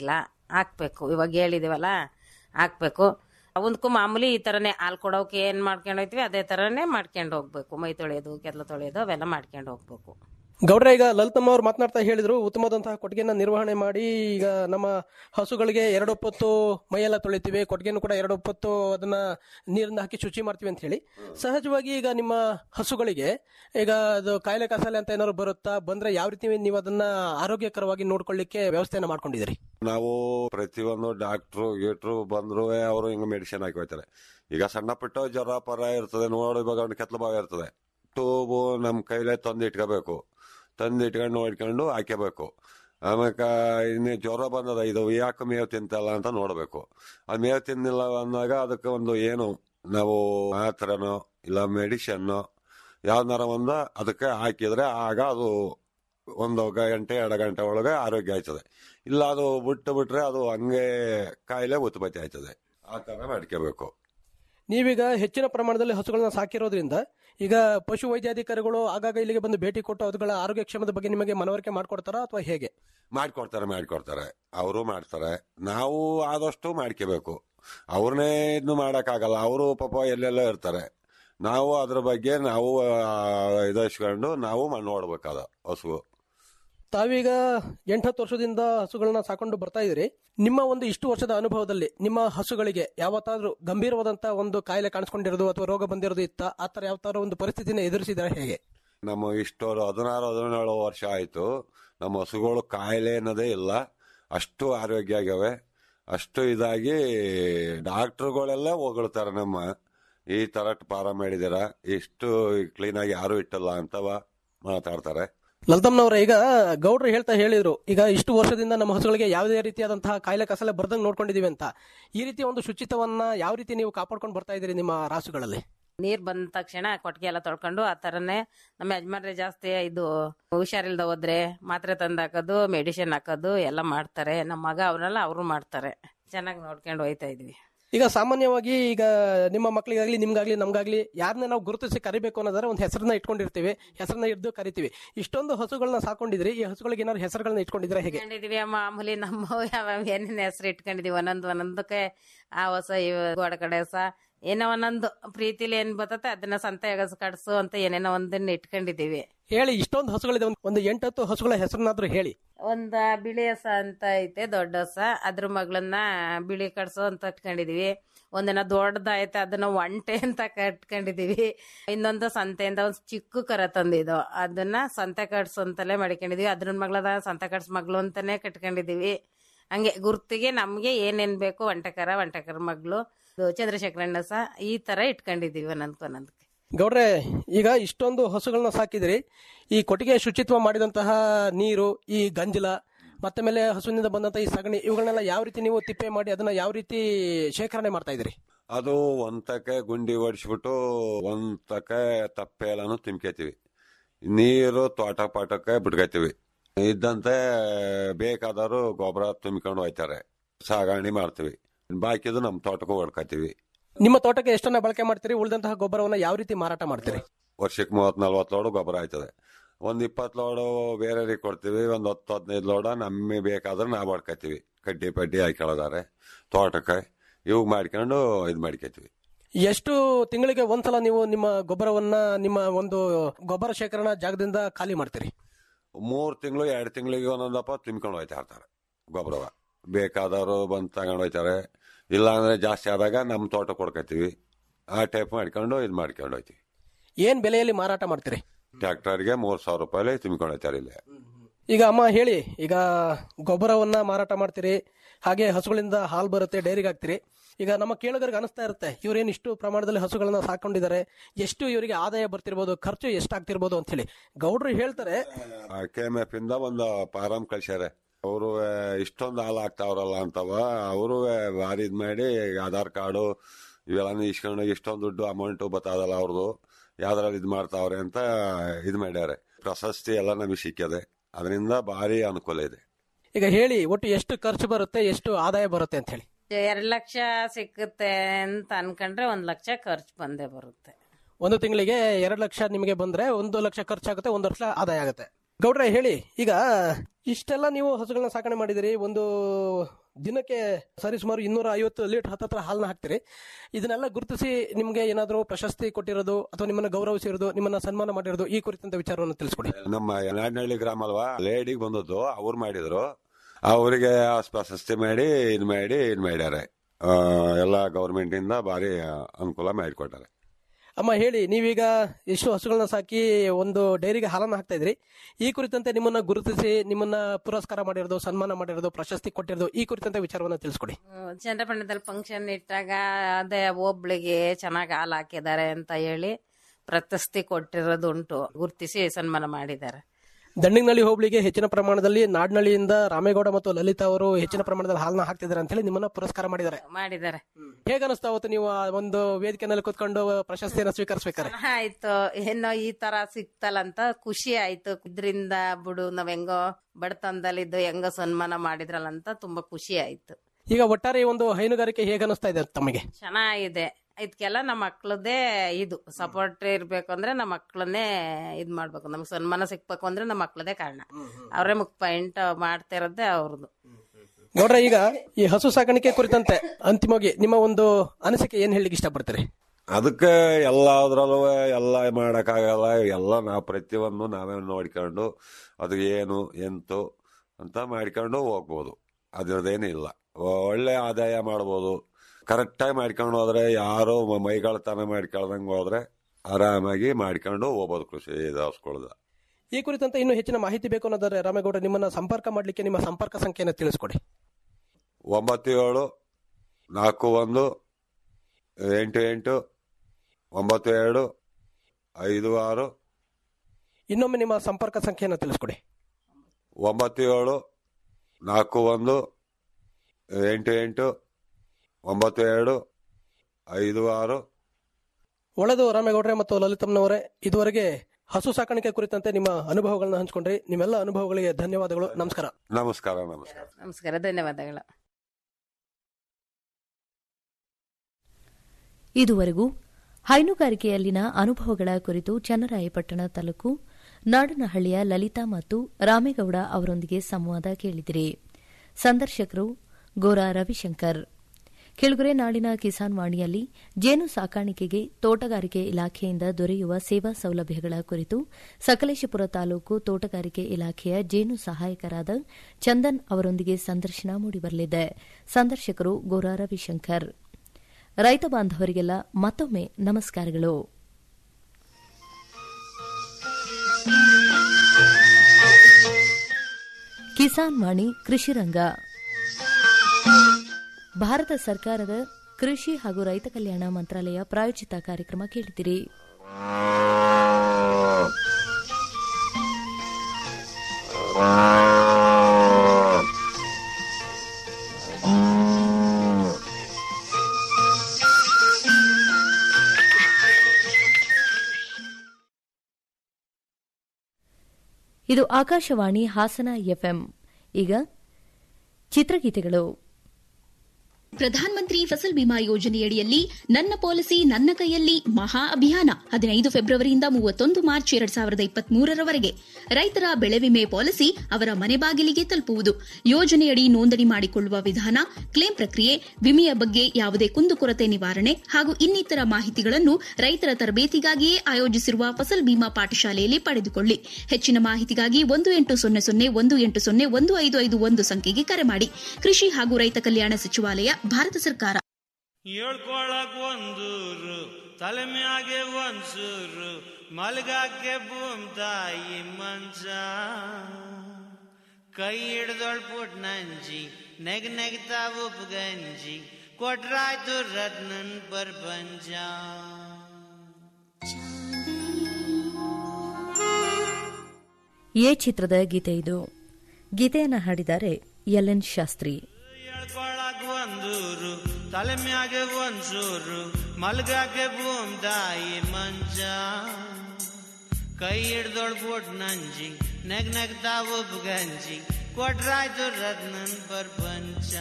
ಹಾಕ್ಬೇಕು ಇವಾಗ ಹೇಳಿದೀವಲ್ಲ ಹಾಕ್ಬೇಕು ಅವನ್ಕು ಮಾಮೂಲಿ ಈ ಥರನೇ ಹಾಲು ಕೊಡೋಕೆ ಏನು ಮಾಡ್ಕೊಂಡು ಹೋಗ್ತೀವಿ ಅದೇ ಥರನೇ ಮಾಡ್ಕೊಂಡು ಹೋಗ್ಬೇಕು ಮೈ ತೊಳೆಯೋದು ಕೆದ್ಲು ತೊಳೆಯೋದು ಅವೆಲ್ಲ ಮಾಡ್ಕೊಂಡು ಹೋಗ್ಬೇಕು ಗೌಡ್ರೆ ಈಗ ಲಲಿತಮ್ಮ ಅವ್ರು ಮಾತನಾಡ್ತಾ ಹೇಳಿದ್ರು ಉತ್ತಮವಾದಂತಹ ಕೊಟ್ಟಿಗೆನ ನಿರ್ವಹಣೆ ಮಾಡಿ ಈಗ ನಮ್ಮ ಹಸುಗಳಿಗೆ ಎರಡು ಹೊತ್ತು ಮೈಯೆಲ್ಲ ತೊಳಿತೀವಿ ಕೊಟ್ಟಿಗೆನೂ ಕೂಡ ಎರಡು ಹೊತ್ತು ಅದನ್ನ ನೀರನ್ನ ಹಾಕಿ ಶುಚಿ ಮಾಡ್ತೀವಿ ಅಂತ ಹೇಳಿ ಸಹಜವಾಗಿ ಈಗ ನಿಮ್ಮ ಹಸುಗಳಿಗೆ ಈಗ ಅದು ಕಾಯಿಲೆ ಕಸಾಲೆ ಅಂತ ಏನಾದ್ರು ಬರುತ್ತಾ ಬಂದ್ರೆ ಯಾವ ರೀತಿ ನೀವು ಅದನ್ನ ಆರೋಗ್ಯಕರವಾಗಿ ನೋಡ್ಕೊಳ್ಳಿಕ್ಕೆ ವ್ಯವಸ್ಥೆಯನ್ನ ಮಾಡ್ಕೊಂಡಿದ್ದೀರಿ ನಾವು ಪ್ರತಿಯೊಂದು ಡಾಕ್ಟ್ರು ಗೀಟ್ರು ಬಂದ್ರು ಅವರು ಹಿಂಗ ಮೆಡಿಸಿನ್ ಹಾಕಿ ಹೋಗ್ತಾರೆ ಈಗ ಸಣ್ಣ ಪುಟ್ಟ ಜ್ವರ ಪರ ಇರ್ತದೆ ನೋಡಿ ಇವಾಗ ಅವ್ನಿಗೆ ಕೆತ್ತಲು ಭಾವ ಇರ್ತದೆ ಟೂಬು ನಮ್ಮ ಕೈಲೇ ತಂದು ಇಟ್ಕೋಬೇಕು ತಂದು ಇಟ್ಕೊಂಡು ನೋಡ್ಕೊಂಡು ಹಾಕ್ಯಬೇಕು ಆಮೇಲೆ ಇನ್ನು ಜ್ವರ ಬಂದದ ಇದು ಯಾಕೆ ಮೇವು ತಿಂತಲ್ಲ ಅಂತ ನೋಡಬೇಕು ಆ ಮೇವು ತಿನ್ನಿಲ್ಲ ಅಂದಾಗ ಅದಕ್ಕೆ ಒಂದು ಏನು ನಾವು ಮಾತ್ರನೋ ಇಲ್ಲ ಮೆಡಿಷನ್ನು ಯಾವ್ದಾರ ಒಂದು ಅದಕ್ಕೆ ಹಾಕಿದ್ರೆ ಆಗ ಅದು ಒಂದು ಗಂಟೆ ಎರಡು ಗಂಟೆ ಒಳಗೆ ಆರೋಗ್ಯ ಆಯ್ತದೆ ಇಲ್ಲ ಅದು ಬಿಟ್ಟು ಬಿಟ್ರೆ ಅದು ಹಂಗೆ ಕಾಯಿಲೆ ಉತ್ಪತ್ತಿ ಆಯ್ತದೆ ಆ ಥರ ಮಾಡ್ಕೋಬೇಕು ನೀವೀಗ ಹೆಚ್ಚಿನ ಪ್ರಮಾಣದಲ್ಲಿ ಹಸುಗಳನ್ನ ಸಾಕಿರೋದ್ರಿಂದ ಈಗ ಪಶು ವೈದ್ಯಾಧಿಕಾರಿಗಳು ಆಗಾಗ ಇಲ್ಲಿಗೆ ಬಂದು ಭೇಟಿ ಕೊಟ್ಟು ಅವುಗಳ ಆರೋಗ್ಯ ಕ್ಷೇಮದ ಬಗ್ಗೆ ನಿಮಗೆ ಮನವರಿಕೆ ಮಾಡ್ಕೊಡ್ತಾರಾ ಅಥವಾ ಹೇಗೆ ಮಾಡ್ಕೊಡ್ತಾರೆ ಮಾಡ್ಕೊಡ್ತಾರೆ ಅವರು ಮಾಡ್ತಾರೆ ನಾವು ಆದಷ್ಟು ಮಾಡ್ಕೋಬೇಕು ಅವ್ರನ್ನೇ ಇದನ್ನು ಮಾಡೋಕ್ಕಾಗಲ್ಲ ಅವರು ಪಾಪ ಎಲ್ಲೆಲ್ಲೋ ಇರ್ತಾರೆ ನಾವು ಅದ್ರ ಬಗ್ಗೆ ನಾವು ಇದಸ್ಕೊಂಡು ನಾವು ನೋಡ್ಬೇಕಾದ ಹಸು ತಾವೀಗ ಎಂಟತ್ತು ವರ್ಷದಿಂದ ಹಸುಗಳನ್ನ ಸಾಕೊಂಡು ಬರ್ತಾ ಇದ್ದೀರಿ ನಿಮ್ಮ ಒಂದು ಇಷ್ಟು ವರ್ಷದ ಅನುಭವದಲ್ಲಿ ನಿಮ್ಮ ಹಸುಗಳಿಗೆ ಯಾವತ್ತಾದ್ರೂ ಗಂಭೀರವಾದಂತ ಒಂದು ಕಾಯಿಲೆ ಕಾಣಿಸ್ಕೊಂಡಿರೋದು ಅಥವಾ ರೋಗ ಬಂದಿರೋದು ಇತ್ತ ಆ ತರ ಯಾವ ತರ ಒಂದು ಪರಿಸ್ಥಿತಿನ ಎದುರಿಸಿದ್ರೆ ಹೇಗೆ ನಮ್ಮ ಇಷ್ಟೋರು ಹದಿನಾರು ಹದಿನೇಳು ವರ್ಷ ಆಯಿತು ನಮ್ಮ ಹಸುಗಳು ಕಾಯಿಲೆ ಅನ್ನೋದೇ ಇಲ್ಲ ಅಷ್ಟು ಆರೋಗ್ಯ ಆಗ್ಯಾವೆ ಅಷ್ಟು ಇದಾಗಿ ಡಾಕ್ಟ್ರುಗಳೆಲ್ಲ ಹೊಗಳ್ತಾರೆ ನಮ್ಮ ಈ ಥರ ಪಾರ ಮಾಡಿದ್ದೀರ ಇಷ್ಟು ಕ್ಲೀನಾಗಿ ಯಾರು ಇಟ್ಟಲ್ಲ ಅಂತವ ಮಾತಾಡ್ತಾರೆ ಲಲಿತಮ್ಮನವರ ಈಗ ಗೌಡ್ರು ಹೇಳ್ತಾ ಹೇಳಿದ್ರು ಈಗ ಇಷ್ಟು ವರ್ಷದಿಂದ ನಮ್ಮ ಹಸುಗಳಿಗೆ ಯಾವುದೇ ರೀತಿಯಾದಂತಹ ಕಾಯಿಲೆ ಕಸಲೆ ಬರ್ದಂಗ್ ನೋಡ್ಕೊಂಡಿದೀವಿ ಅಂತ ಈ ರೀತಿಯ ಒಂದು ಶುಚಿತ್ವವನ್ನ ಯಾವ ರೀತಿ ನೀವು ಕಾಪಾಡ್ಕೊಂಡು ಬರ್ತಾ ಇದ್ದೀರಿ ನಿಮ್ಮ ರಾಸುಗಳಲ್ಲಿ ನೀರ್ ಬಂದ ತಕ್ಷಣ ಕೊಟ್ಟಿಗೆ ಎಲ್ಲ ತೊಳ್ಕೊಂಡು ಆ ಥರನೇ ನಮ್ಮ ಯಜಮಾನ್ರೆ ಜಾಸ್ತಿ ಇದು ಹುಷಾರಿಲ್ದ ಹೋದ್ರೆ ಮಾತ್ರೆ ತಂದು ಹಾಕೋದು ಮೆಡಿಸಿನ್ ಹಾಕೋದು ಎಲ್ಲ ಮಾಡ್ತಾರೆ ನಮ್ಮ ಮಗ ಅವರೆಲ್ಲ ಅವರು ಮಾಡ್ತಾರೆ ಚೆನ್ನಾಗಿ ನೋಡ್ಕೊಂಡು ಹೋಯ್ತಾ ಇದೀವಿ ಈಗ ಸಾಮಾನ್ಯವಾಗಿ ಈಗ ನಿಮ್ಮ ಮಕ್ಕಳಿಗಾಗ್ಲಿ ನಿಮ್ಗಾಗ್ಲಿ ನಮ್ಗಾಗ್ಲಿ ಯಾರನ್ನ ನಾವು ಗುರುತಿಸಿ ಕರಿಬೇಕು ಅನ್ನೋದಾದ್ರೆ ಒಂದು ಹೆಸರನ್ನ ಇಟ್ಕೊಂಡಿರ್ತೀವಿ ಹೆಸರನ್ನ ಹಿಡಿದು ಕರಿತೀವಿ ಇಷ್ಟೊಂದು ಹಸುಗಳನ್ನ ಸಾಕೊಂಡಿದ್ರಿ ಈ ಹಸುಗಳಿಗೆ ಏನಾದ್ರು ಹೆಸರುಗಳನ್ನ ಇಟ್ಕೊಂಡಿದ್ರೆ ಹೇಗೆ ಇಟ್ಕೊಂಡಿದೀವಿ ಮಾಮೂಲಿ ನಮ್ಮ ಯಾವ ಏನೇನು ಹೆಸರು ಇಟ್ಕೊಂಡಿದೀವಿ ಒಂದೊಂದು ಒಂದೊಂದಕ್ಕೆ ಆ ಹೊಸ ಇವ ಗೋಡ ಕಡೆ ಹೊಸ ಏನೋ ಒಂದೊಂದು ಪ್ರೀತಿಲಿ ಏನ್ ಬರ್ತತೆ ಅದನ್ನ ಸಂತೆ ಎಗಸ್ ಕಡ್ಸು ಅಂತ ಏನೇನೋ ಒಂದನ್ನ ಇಟ್ಕೊಂಡಿದೀವಿ ಹೇಳಿ ಇಷ್ಟೊಂದು ಹಸುಗಳಿದೆ ಒಂದು- ಒಂದು ಎಂಟತ್ತು ಹಸುಗಳ ಹೆಸರನ್ನಾದ್ರೂ ಹೇಳಿ ಒಂದ ಬಿಳಿ ಹಸ ಅಂತ ಐತೆ ದೊಡ್ಡ ಹಸ ಅದ್ರ ಮಗಳನ್ನ ಬಿಳಿ ಕಡ್ಸು ಅಂತ ಇಟ್ಕೊಂಡಿದೀವಿ ಒಂದಿನ ದೊಡ್ಡದಾಯ್ತು ಅದನ್ನ ಒಂಟೆ ಅಂತ ಕಟ್ಕೊಂಡಿದೀವಿ ಇನ್ನೊಂದು ಸಂತೆಯಿಂದ ಒಂದ್ ಚಿಕ್ಕ ಕರ ತಂದಿದ್ದು ಅದನ್ನ ಸಂತೆ ಕಡ್ಸು ಅಂತಲೇ ಮಾಡ್ಕೊಂಡಿದೀವಿ ಅದ್ರ ಮಗಳದ ಸಂತೆ ಕಡ್ಸ್ ಮಗಳು ಅಂತಾನೆ ಕಟ್ಕೊಂಡಿದೀವಿ ಹಂಗೆ ಗುರ್ತಿಗೆ ನಮ್ಗೆ ಏನೇನ್ ಬೇಕು ಒಂಟೆಕರ ಒಂಟೆಕರ ಮಗಳು ಚಂದ್ರಶೇಖರಣ್ಣ ಸಹ ಈ ತರ ಇಟ್ಕೊಂಡಿದೀವಿ ಒಂದೊಂದ್ಕ ಒಂದೊಂದಕ್ಕೆ ಗೌಡ್ರೆ ಈಗ ಇಷ್ಟೊಂದು ಹಸುಗಳನ್ನ ಸಾಕಿದ್ರಿ ಈ ಕೊಟ್ಟಿಗೆ ಶುಚಿತ್ವ ಮಾಡಿದಂತಹ ನೀರು ಈ ಗಂಜಲ ಮತ್ತೆ ಮೇಲೆ ಹಸುವಿನಿಂದ ಬಂದಂತ ಈ ಸಗಣಿ ಇವುಗಳನ್ನೆಲ್ಲ ಯಾವ ರೀತಿ ನೀವು ತಿಪ್ಪೆ ಮಾಡಿ ಅದನ್ನ ಯಾವ ರೀತಿ ಶೇಖರಣೆ ಮಾಡ್ತಾ ಇದ್ರಿ ಅದು ಒಂದ್ ತಕ್ಕೆ ಗುಂಡಿ ಹೊಡಿಸ್ಬಿಟ್ಟು ಒಂದ್ ತಕ್ಕೆ ತಪ್ಪೆ ಎಲ್ಲಾನು ತಿನ್ಕೇತೀವಿ ನೀರು ತೋಟ ಪಾಟಕ್ಕೆ ಬಿಟ್ಕೋತೀವಿ ಇದ್ದಂತೆ ಬೇಕಾದವರು ಗೊಬ್ಬರ ತುಂಬಿಕೊಂಡು ಹೋಯ್ತಾರೆ ಸಾಗಾಣಿ ಮಾಡ್ತೀವಿ ಬಾಕಿದು ನಮ್ಮ ತೋಟಕ್ಕೂ ಹೊಡ್ಕೋತೀವಿ ನಿಮ್ಮ ತೋಟಕ್ಕೆ ಎಷ್ಟನ್ನ ಬಳಕೆ ಮಾಡ್ತೀರಿ ಉಳಿದಂತಹ ಗೊಬ್ಬರವನ್ನ ಯಾವ ರೀತಿ ಮಾರಾಟ ಮಾಡ್ತೀರಿ ವರ್ಷಕ್ಕೆ ಮೂವತ್ ನಲ್ವತ್ತು ಲೋಡು ಗೊಬ್ಬರ ಆಯ್ತದೆ ಒಂದ್ ಇಪ್ಪತ್ತು ಲೋಡು ಬೇರೆಯವ್ರಿಗೆ ಕೊಡ್ತೀವಿ ಒಂದ್ ಹತ್ತು ಹದಿನೈದು ಲೋಡ ನಮಗೆ ಬೇಕಾದ್ರೆ ನಾವು ಹೊಡ್ಕೋತೀವಿ ಕಡ್ಡಿ ಪಡ್ಡಿ ಹಾಕೊಳ್ಳೋದಾರೆ ತೋಟಕ್ಕೆ ಇವು ಮಾಡ್ಕೊಂಡು ಇದು ಮಾಡ್ಕೋತೀವಿ ಎಷ್ಟು ತಿಂಗಳಿಗೆ ಒಂದ್ಸಲ ನೀವು ನಿಮ್ಮ ಗೊಬ್ಬರವನ್ನ ನಿಮ್ಮ ಒಂದು ಗೊಬ್ಬರ ಶೇಖರಣಾ ಜಾಗದಿಂದ ಖಾಲಿ ಮಾಡ್ತೀರಿ ಮೂರ್ ತಿಂಗಳು ಎರಡು ತಿಂಗಳಿಗೆ ಒಂದೊಂದಪ್ಪ ತಿನ್ಕೊಂಡು ಹೋಯ್ತಾ ಇರ್ತಾರೆ ಗೊಬ್ಬರವ ಬೇಕಾದವರು ಬಂದು ತಗೊಂಡು ಹೋಯ್ತಾರೆ ಇಲ್ಲ ಅಂದ್ರೆ ಜಾಸ್ತಿ ಆದಾಗ ನಮ್ಮ ತೋಟ ಕೊಡ್ಕೊತೀವಿ ಆ ಟೈಪ್ ಮಾಡ್ಕೊಂಡು ಇದು ಮಾಡ್ಕೊಂಡು ಹೋಯ್ತೀವಿ ಏನ್ ಬೆಲೆಯಲ್ಲಿ ಮಾರಾಟ ಮಾಡ್ತೀರಿ ಟ್ರ್ಯಾಕ್ಟರ್ಗೆ ಮೂರ್ ಸಾವಿರ ರೂಪಾಯಿ ತುಂಬಿಕೊಂಡು ಹೋಯ್ತಾರೆ ಇಲ್ಲಿ ಈಗ ಅಮ್ಮ ಹೇಳಿ ಈಗ ಗೊಬ್ಬರವನ್ನ ಮಾರಾಟ ಮಾಡ್ತೀರಿ ಹಾಗೆ ಹಸುಗಳಿಂದ ಹಾಲು ಬರುತ್ತೆ ಡೈರಿಗೆ ಹಾಕ್ತೀರಿ ಈಗ ನಮ್ಮ ಕೇಳುಗರಿಗೆ ಅನಿಸ್ತಾ ಇರುತ್ತೆ ಇವ್ರೇನು ಇಷ್ಟು ಪ್ರಮಾಣದಲ್ಲಿ ಹಸುಗಳನ್ನ ಸಾಕೊಂಡಿದ್ದಾರೆ ಎಷ್ಟು ಇವರಿಗೆ ಆದಾಯ ಬರ್ತಿರ್ಬೋದು ಖರ್ಚು ಎಷ್ಟಾಗ್ತಿರ್ಬೋದು ಅಂತ ಹೇಳಿ ಗೌಡ್ರು ಹೇಳ್ತಾರೆ ಕೆ ಎಮ್ ಎಫ್ ಇಂದ ಒಂದು ಫಾರಂ ಕಳ್ಸ್ಯಾರೆ ಅವರು ಇಷ್ಟೊಂದು ಹಾಲು ಹಾಕ್ತಾವ್ರಲ್ಲ ಅಂತವ ಅವರು ಭಾರಿ ಇದ್ ಮಾಡಿ ಆಧಾರ್ ಕಾರ್ಡು ಇವೆಲ್ಲ ಇಸ್ಕೊಂಡು ಇಷ್ಟೊಂದು ದುಡ್ಡು ಅಮೌಂಟು ಬತ್ತಾದಲ್ಲ ಅವ್ರದ್ದು ಯಾವ್ದ್ರಲ್ಲಿ ಇದು ಮಾಡ್ತಾವ್ರೆ ಅಂತ ಇದು ಮಾಡ್ಯಾರೆ ಪ್ರಶಸ್ತಿ ಎಲ್ಲ ನಮಗೆ ಸಿಕ್ಕಿದೆ ಅದರಿಂದ ಭಾರಿ ಅನುಕೂಲ ಇದೆ ಈಗ ಹೇಳಿ ಒಟ್ಟು ಎಷ್ಟು ಖರ್ಚು ಬರುತ್ತೆ ಎಷ್ಟು ಆದಾಯ ಬರುತ್ತೆ ಅಂತ ಹೇಳಿ ಎರಡ್ ಲಕ್ಷ ಸಿಕ್ಕುತ್ತೆ ಅಂತ ಅನ್ಕೊಂಡ್ರೆ ಒಂದ್ ಲಕ್ಷ ಖರ್ಚು ಬಂದೇ ಬರುತ್ತೆ ಒಂದು ತಿಂಗಳಿಗೆ ಎರಡು ಲಕ್ಷ ನಿಮಗೆ ಬಂದ್ರೆ ಒಂದು ಲಕ್ಷ ಖರ್ಚಾಗುತ್ತೆ ಒಂದು ಲಕ್ಷ ಆದಾಯ ಆಗುತ್ತೆ ಗೌಡ್ರೆ ಹೇಳಿ ಈಗ ಇಷ್ಟೆಲ್ಲ ನೀವು ಹಸುಗಳನ್ನ ಸಾಕಣೆ ಮಾಡಿದಿರಿ ಒಂದು ದಿನಕ್ಕೆ ಸರಿಸುಮಾರು ಇನ್ನೂರ ಐವತ್ತು ಲೀಟರ್ ಹತ್ತತ್ರ ಹಾಲನ್ನ ಹಾಕ್ತೀರಿ ಇದನ್ನೆಲ್ಲ ಗುರುತಿಸಿ ನಿಮ್ಗೆ ಏನಾದರೂ ಪ್ರಶಸ್ತಿ ಕೊಟ್ಟಿರೋದು ಅಥವಾ ನಿಮ್ಮನ್ನ ಗೌರವಿಸಿರೋದು ನಿಮ್ಮನ್ನ ಸನ್ಮಾನ ಮಾಡಿರೋದು ಈ ಕುರಿತಂತ ವಿಚಾರವನ್ನು ತಿಳಿಸ್ಕೊಡಿ ನಮ್ಮ ನಾಡಿನಹಳ್ಳಿ ಗ್ರಾಮ ಅಲ್ವಾ ಲೇಡಿಗೆ ಬಂದದ್ದು ಅವ್ರು ಮಾಡಿದ್ರು ಅವರಿಗೆ ಪ್ರಶಸ್ತಿ ಮಾಡಿ ಇದು ಮಾಡಿ ಇದು ಮಾಡ್ಯಾರೆ ಆ, ಎಲ್ಲ ಗೌರ್ಮೆಂಟ್ ಇಂದ ಭಾರಿ ಅನುಕೂಲ ಮಾಡಿಕೊಟ್ಟಾರೆ ಅಮ್ಮ ಹೇಳಿ ನೀವೀಗ ಎಷ್ಟು ಹಸುಗಳನ್ನ ಸಾಕಿ ಒಂದು ಡೈರಿಗೆ ಹಾಲನ್ನ ಹಾಕ್ತಾ ಇದ್ರಿ ಈ ಕುರಿತಂತೆ ನಿಮ್ಮನ್ನ ಗುರುತಿಸಿ ನಿಮ್ಮನ್ನ ಪುರಸ್ಕಾರ ಮಾಡಿರೋದು ಸನ್ಮಾನ ಮಾಡಿರೋದು ಪ್ರಶಸ್ತಿ ಕೊಟ್ಟಿರೋದು ಈ ಕುರಿತಂತೆ ವಿಚಾರವನ್ನ ತಿಳಿಸ್ಕೊಡಿ ಚಂದ್ರಪಣ್ಣದಲ್ಲಿ ಫಂಕ್ಷನ್ ಇಟ್ಟಾಗ ಅದೇ ಒಬ್ಳಿಗೆ ಚೆನ್ನಾಗಿ ಹಾಲು ಹಾಕಿದ್ದಾರೆ ಅಂತ ಹೇಳಿ ಪ್ರಶಸ್ತಿ ಕೊಟ್ಟಿರೋದುಂಟು ಗುರ್ತಿಸಿ ಸನ್ಮಾನ ಮಾಡಿದ್ದಾರೆ ದಂಡಿನಳ್ಳಿ ಹೋಬಳಿಗೆ ಹೆಚ್ಚಿನ ಪ್ರಮಾಣದಲ್ಲಿ ನಾಡ್ನಳ್ಳಿಯಿಂದ ರಾಮೇಗೌಡ ಮತ್ತು ಲಲಿತಾ ಅವರು ಹೆಚ್ಚಿನ ಪ್ರಮಾಣದಲ್ಲಿ ಹಾಲನ್ನ ಹಾಕ್ತಿದ್ದಾರೆ ಅಂತ ಹೇಳಿ ನಿಮ್ಮನ್ನ ಪುರಸ್ಕಾರ ಮಾಡಿದ್ದಾರೆ ಮಾಡಿದ್ದಾರೆ ಹೇಗ ಅನಿಸ್ತಾ ಅವತ್ತು ನೀವು ಆ ಒಂದು ವೇದಿಕೆನಲ್ಲಿ ಕುತ್ಕೊಂಡು ಪ್ರಶಸ್ತಿಯನ್ನು ಸ್ವೀಕರಿಸ್ಬೇಕಾರೆ ಆಯ್ತು ಏನೋ ಈ ತರ ಸಿಕ್ತಲ್ಲ ಅಂತ ಖುಷಿ ಆಯ್ತು ಇದ್ರಿಂದ ಬಿಡು ನಾವ್ ಹೆಂಗೋ ಬಡತನದಲ್ಲಿದ್ದು ಹೆಂಗೋ ಸನ್ಮಾನ ಮಾಡಿದ್ರಲ್ಲ ಅಂತ ತುಂಬಾ ಖುಷಿ ಆಯ್ತು ಈಗ ಒಟ್ಟಾರೆ ಈ ಒಂದು ಹೈನುಗಾರಿಕೆ ಹೇಗೆ ಅನಿಸ್ತಾ ಇದೆ ತಮಗೆ ಚೆನ್ನಾಗಿದೆ ಇದಕ್ಕೆಲ್ಲ ನಮ್ಮ ಮಕ್ಳದೇ ಇದು ಸಪೋರ್ಟ್ ಇರ್ಬೇಕು ಅಂದ್ರೆ ನಮ್ಮ ಮಕ್ಳನ್ನೇ ಇದ್ ಮಾಡ್ಬೇಕು ನಮ್ಗೆ ಸನ್ಮಾನ ಸಿಕ್ಬೇಕು ಅಂದ್ರೆ ನಮ್ಮ ಮಕ್ಳದೇ ಕಾರಣ ಅವರೇ ಮುಖ ಪಾಯಿಂಟ್ ಮಾಡ್ತಾ ಇರೋದೇ ಅವ್ರದ್ದು ನೋಡ್ರೆ ಈಗ ಈ ಹಸು ಸಾಕಾಣಿಕೆ ಕುರಿತಂತೆ ಅಂತಿಮವಾಗಿ ನಿಮ್ಮ ಒಂದು ಅನಿಸಿಕೆ ಏನ್ ಹೇಳಲಿಕ್ಕೆ ಇಷ್ಟಪಡ್ತೀರಿ ಅದಕ್ಕೆ ಎಲ್ಲದ್ರಲ್ಲೂ ಎಲ್ಲ ಮಾಡೋಕ್ಕಾಗಲ್ಲ ಎಲ್ಲ ನಾವು ಪ್ರತಿಯೊಂದು ನಾವೇ ನೋಡ್ಕೊಂಡು ಅದು ಏನು ಎಂತು ಅಂತ ಮಾಡ್ಕೊಂಡು ಹೋಗ್ಬೋದು ಅದ್ರದ್ದೇನು ಇಲ್ಲ ಒಳ್ಳೆ ಆದಾಯ ಮಾಡ್ಬೋದು ಕರೆಕ್ಟಾಗಿ ಮಾಡ್ಕೊಂಡು ಹೋದ್ರೆ ಯಾರೋ ಮೈಗಳತನ ಮಾಡ್ಕೊಳ್ದಂಗೆ ಹೋದ್ರೆ ಆರಾಮಾಗಿ ಮಾಡ್ಕೊಂಡು ಹೋಗ್ಬೋದು ಕೃಷಿ ಇದು ಹಸ್ಕೊಳ್ದ ಈ ಕುರಿತಂತೆ ಇನ್ನೂ ಹೆಚ್ಚಿನ ಮಾಹಿತಿ ಬೇಕು ಅನ್ನೋದಾದ್ರೆ ರಾಮೇಗೌಡ ನಿಮ್ಮನ್ನ ಸಂಪರ್ಕ ಮಾಡ್ಲಿಕ್ಕೆ ನಿಮ್ಮ ಸಂಪರ್ಕ ಸಂಖ್ಯೆಯನ್ನು ತಿಳಿಸ್ಕೊಡಿ ಒಂಬತ್ತು ಏಳು ನಾಲ್ಕು ಒಂದು ಎಂಟು ಎಂಟು ಒಂಬತ್ತು ಎರಡು ಐದು ಆರು ಇನ್ನೊಮ್ಮೆ ನಿಮ್ಮ ಸಂಪರ್ಕ ಸಂಖ್ಯೆಯನ್ನು ತಿಳಿಸ್ಕೊಡಿ ಒಂಬತ್ತು ಏಳು ನಾಲ್ಕು ಒಂದು ಎಂಟು ಎಂಟು ಒಂಬತ್ತು ಎರಡು ಐದು ಆರು ಒಳ್ಳೆದು ರಾಮೇಗೌಡ್ರೆ ಮತ್ತು ಲಲಿತಮ್ಮನವರೇ ಇದುವರೆಗೆ ಹಸು ಸಾಕಾಣಿಕೆ ಕುರಿತಂತೆ ನಿಮ್ಮ ಅನುಭವಗಳನ್ನ ಹಂಚ್ಕೊಂಡ್ರಿ ನಿಮ್ಮೆಲ್ಲ ಅನುಭವಗಳಿಗೆ ಧನ್ಯವಾದಗಳು ನಮಸ್ಕಾರ ನಮಸ್ಕಾರ ನಮಸ್ಕಾರ ನಮಸ್ಕಾರ ಧನ್ಯವಾದಗಳು ಇದುವರೆಗೂ ಹೈನುಗಾರಿಕೆಯಲ್ಲಿನ ಅನುಭವಗಳ ಕುರಿತು ಚನ್ನರಾಯಪಟ್ಟಣ ತಾಲೂಕು ನಾಡನಹಳ್ಳಿಯ ಲಲಿತಾ ಮತ್ತು ರಾಮೇಗೌಡ ಅವರೊಂದಿಗೆ ಸಂವಾದ ಕೇಳಿದಿರಿ ಸಂದರ್ಶಕರು ಗೋರಾ ರವಿಶಂಕರ್ ಕೆಳಗುರೆ ನಾಡಿನ ಕಿಸಾನ್ ವಾಣಿಯಲ್ಲಿ ಜೇನು ಸಾಕಾಣಿಕೆಗೆ ತೋಟಗಾರಿಕೆ ಇಲಾಖೆಯಿಂದ ದೊರೆಯುವ ಸೇವಾ ಸೌಲಭ್ಯಗಳ ಕುರಿತು ಸಕಲೇಶಪುರ ತಾಲೂಕು ತೋಟಗಾರಿಕೆ ಇಲಾಖೆಯ ಜೇನು ಸಹಾಯಕರಾದ ಚಂದನ್ ಅವರೊಂದಿಗೆ ಸಂದರ್ಶನ ಮೂಡಿಬರಲಿದೆ ಸಂದರ್ಶಕರು ಗೋರಾ ರವಿಶಂಕರ್ ರೈತ ಬಾಂಧವರಿಗೆಲ್ಲ ಮತ್ತೊಮ್ಮೆ ನಮಸ್ಕಾರಗಳು ಕಿಸಾನ್ ವಾಣಿ ಕೃಷಿ ರಂಗ ಭಾರತ ಸರ್ಕಾರದ ಕೃಷಿ ಹಾಗೂ ರೈತ ಕಲ್ಯಾಣ ಮಂತ್ರಾಲಯ ಪ್ರಾಯೋಜಿತ ಕಾರ್ಯಕ್ರಮ ಕೇಳಿದಿರಿ ಇದು ಆಕಾಶವಾಣಿ ಹಾಸನ ಎಫ್ಎಂ ಈಗ ಚಿತ್ರಗೀತೆಗಳು ಪ್ರಧಾನಮಂತ್ರಿ ಫಸಲ್ ಬಿಮಾ ಯೋಜನೆಯಡಿಯಲ್ಲಿ ನನ್ನ ಪಾಲಿಸಿ ನನ್ನ ಕೈಯಲ್ಲಿ ಮಹಾ ಅಭಿಯಾನ ಹದಿನೈದು ಫೆಬ್ರವರಿಯಿಂದ ಮೂವತ್ತೊಂದು ಮಾರ್ಚ್ ಎರಡ್ ಸಾವಿರದ ಇಪ್ಪತ್ಮೂರರವರೆಗೆ ರೈತರ ಬೆಳೆ ವಿಮೆ ಪಾಲಿಸಿ ಅವರ ಮನೆ ಬಾಗಿಲಿಗೆ ತಲುಪುವುದು ಯೋಜನೆಯಡಿ ನೋಂದಣಿ ಮಾಡಿಕೊಳ್ಳುವ ವಿಧಾನ ಕ್ಲೇಮ್ ಪ್ರಕ್ರಿಯೆ ವಿಮೆಯ ಬಗ್ಗೆ ಯಾವುದೇ ಕುಂದುಕೊರತೆ ನಿವಾರಣೆ ಹಾಗೂ ಇನ್ನಿತರ ಮಾಹಿತಿಗಳನ್ನು ರೈತರ ತರಬೇತಿಗಾಗಿಯೇ ಆಯೋಜಿಸಿರುವ ಫಸಲ್ ಬಿಮಾ ಪಾಠಶಾಲೆಯಲ್ಲಿ ಪಡೆದುಕೊಳ್ಳಿ ಹೆಚ್ಚಿನ ಮಾಹಿತಿಗಾಗಿ ಒಂದು ಎಂಟು ಸೊನ್ನೆ ಸೊನ್ನೆ ಒಂದು ಎಂಟು ಸೊನ್ನೆ ಒಂದು ಐದು ಐದು ಒಂದು ಸಂಖ್ಯೆಗೆ ಕರೆ ಮಾಡಿ ಕೃಷಿ ಹಾಗೂ ರೈತ ಕಲ್ಯಾಣ ಸಚಿವಾಲಯ ಭಾರತ ಸರ್ಕಾರ ಹೇಳ್ಕೊಳಕ್ ಒಂದೂರು ತಲೆ ಮ್ಯಾಗೆ ಒಂದ್ಸೂರು ಮಲ್ಗಾಕೆ ಭೂಮ್ ತಾಯಿ ಮಂಚ ಕೈ ಹಿಡ್ದೊಳ್ ಪುಟ್ ನಂಜಿ ನೆಗ್ ನೆಗ್ತಾ ಉಪ್ ಗಂಜಿ ಕೊಟ್ರಾಯ್ತು ರತ್ನನ್ ಪ್ರಪಂಚ ಎ ಚಿತ್ರದ ಗೀತೆ ಇದು ಗೀತೆಯನ್ನು ಹಾಡಿದ್ದಾರೆ ಎಲ್ ಎನ್ ಶಾಸ್ತ್ರಿ ಹೇಳ್ಕೊಳಕ್ ಒಂದೂರು ತಲೆ ಮ್ಯಾಗೆ ಒಂದ್ಸೂರು ಮಲ್ಗಾಕೆ ಭೂಮ್ ತಾಯಿ ಮಂಚ ಕೈ ಹಿಡ್ದೊಳ್ ಪುಟ್ ನಂಜಿ ನೆಗ್ ನೆಗ್ತಾ ಉಪ್ ಗಂಜಿ ಕೊಟ್ರಾಯ್ತು ರತ್ನನ್ ಪ್ರಪಂಚ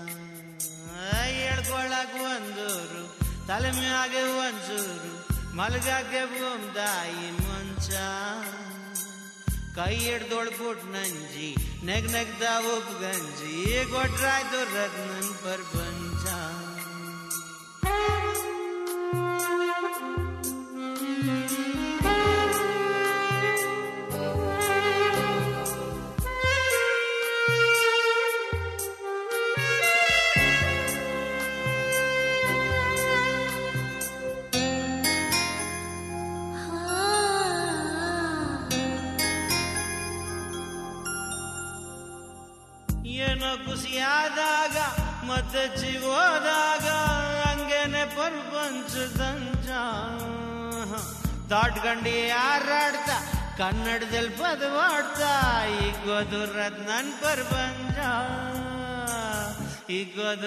ಹೇಳ್ಕೊಳಕ್ ಒಂದೂರು ತಲೆ ಮ್ಯಾಗೆ ಒಂದ್ಸೂರು ಮಲ್ಗಾಕೆ ಭೂಮ್ ತಾಯಿ ಮಂಚ ಕೈ ಹಿಡ್ದೊಳ್ಬಿಟ್ ನಂಜಿ ನೆಗ್ ನೆಗ್ದ ಉಪ್ ಗಂಜಿ ಕೊಟ್ರಾಯ್ತು ರತ್ನನ್ ಪರ್ಪಂಚ ಏನೋ ಖುಷಿಯಾದಾಗ ಮತ್ತೆ ಹೋದಾಗ ಹಂಗೇನೆ ಪ್ರಪಂಚದಂಜ ದಾಟ್ಗಂಡಿ ಹಾರಾಡ್ತಾ ಕನ್ನಡದಲ್ಲಿ ಪದವಾಡ್ತಾ ಈಗ ಗೊತ್ತು ರತ್ನನ್ ಪ್ರಪಂಚ ಈಗ ಗೊತ್ತು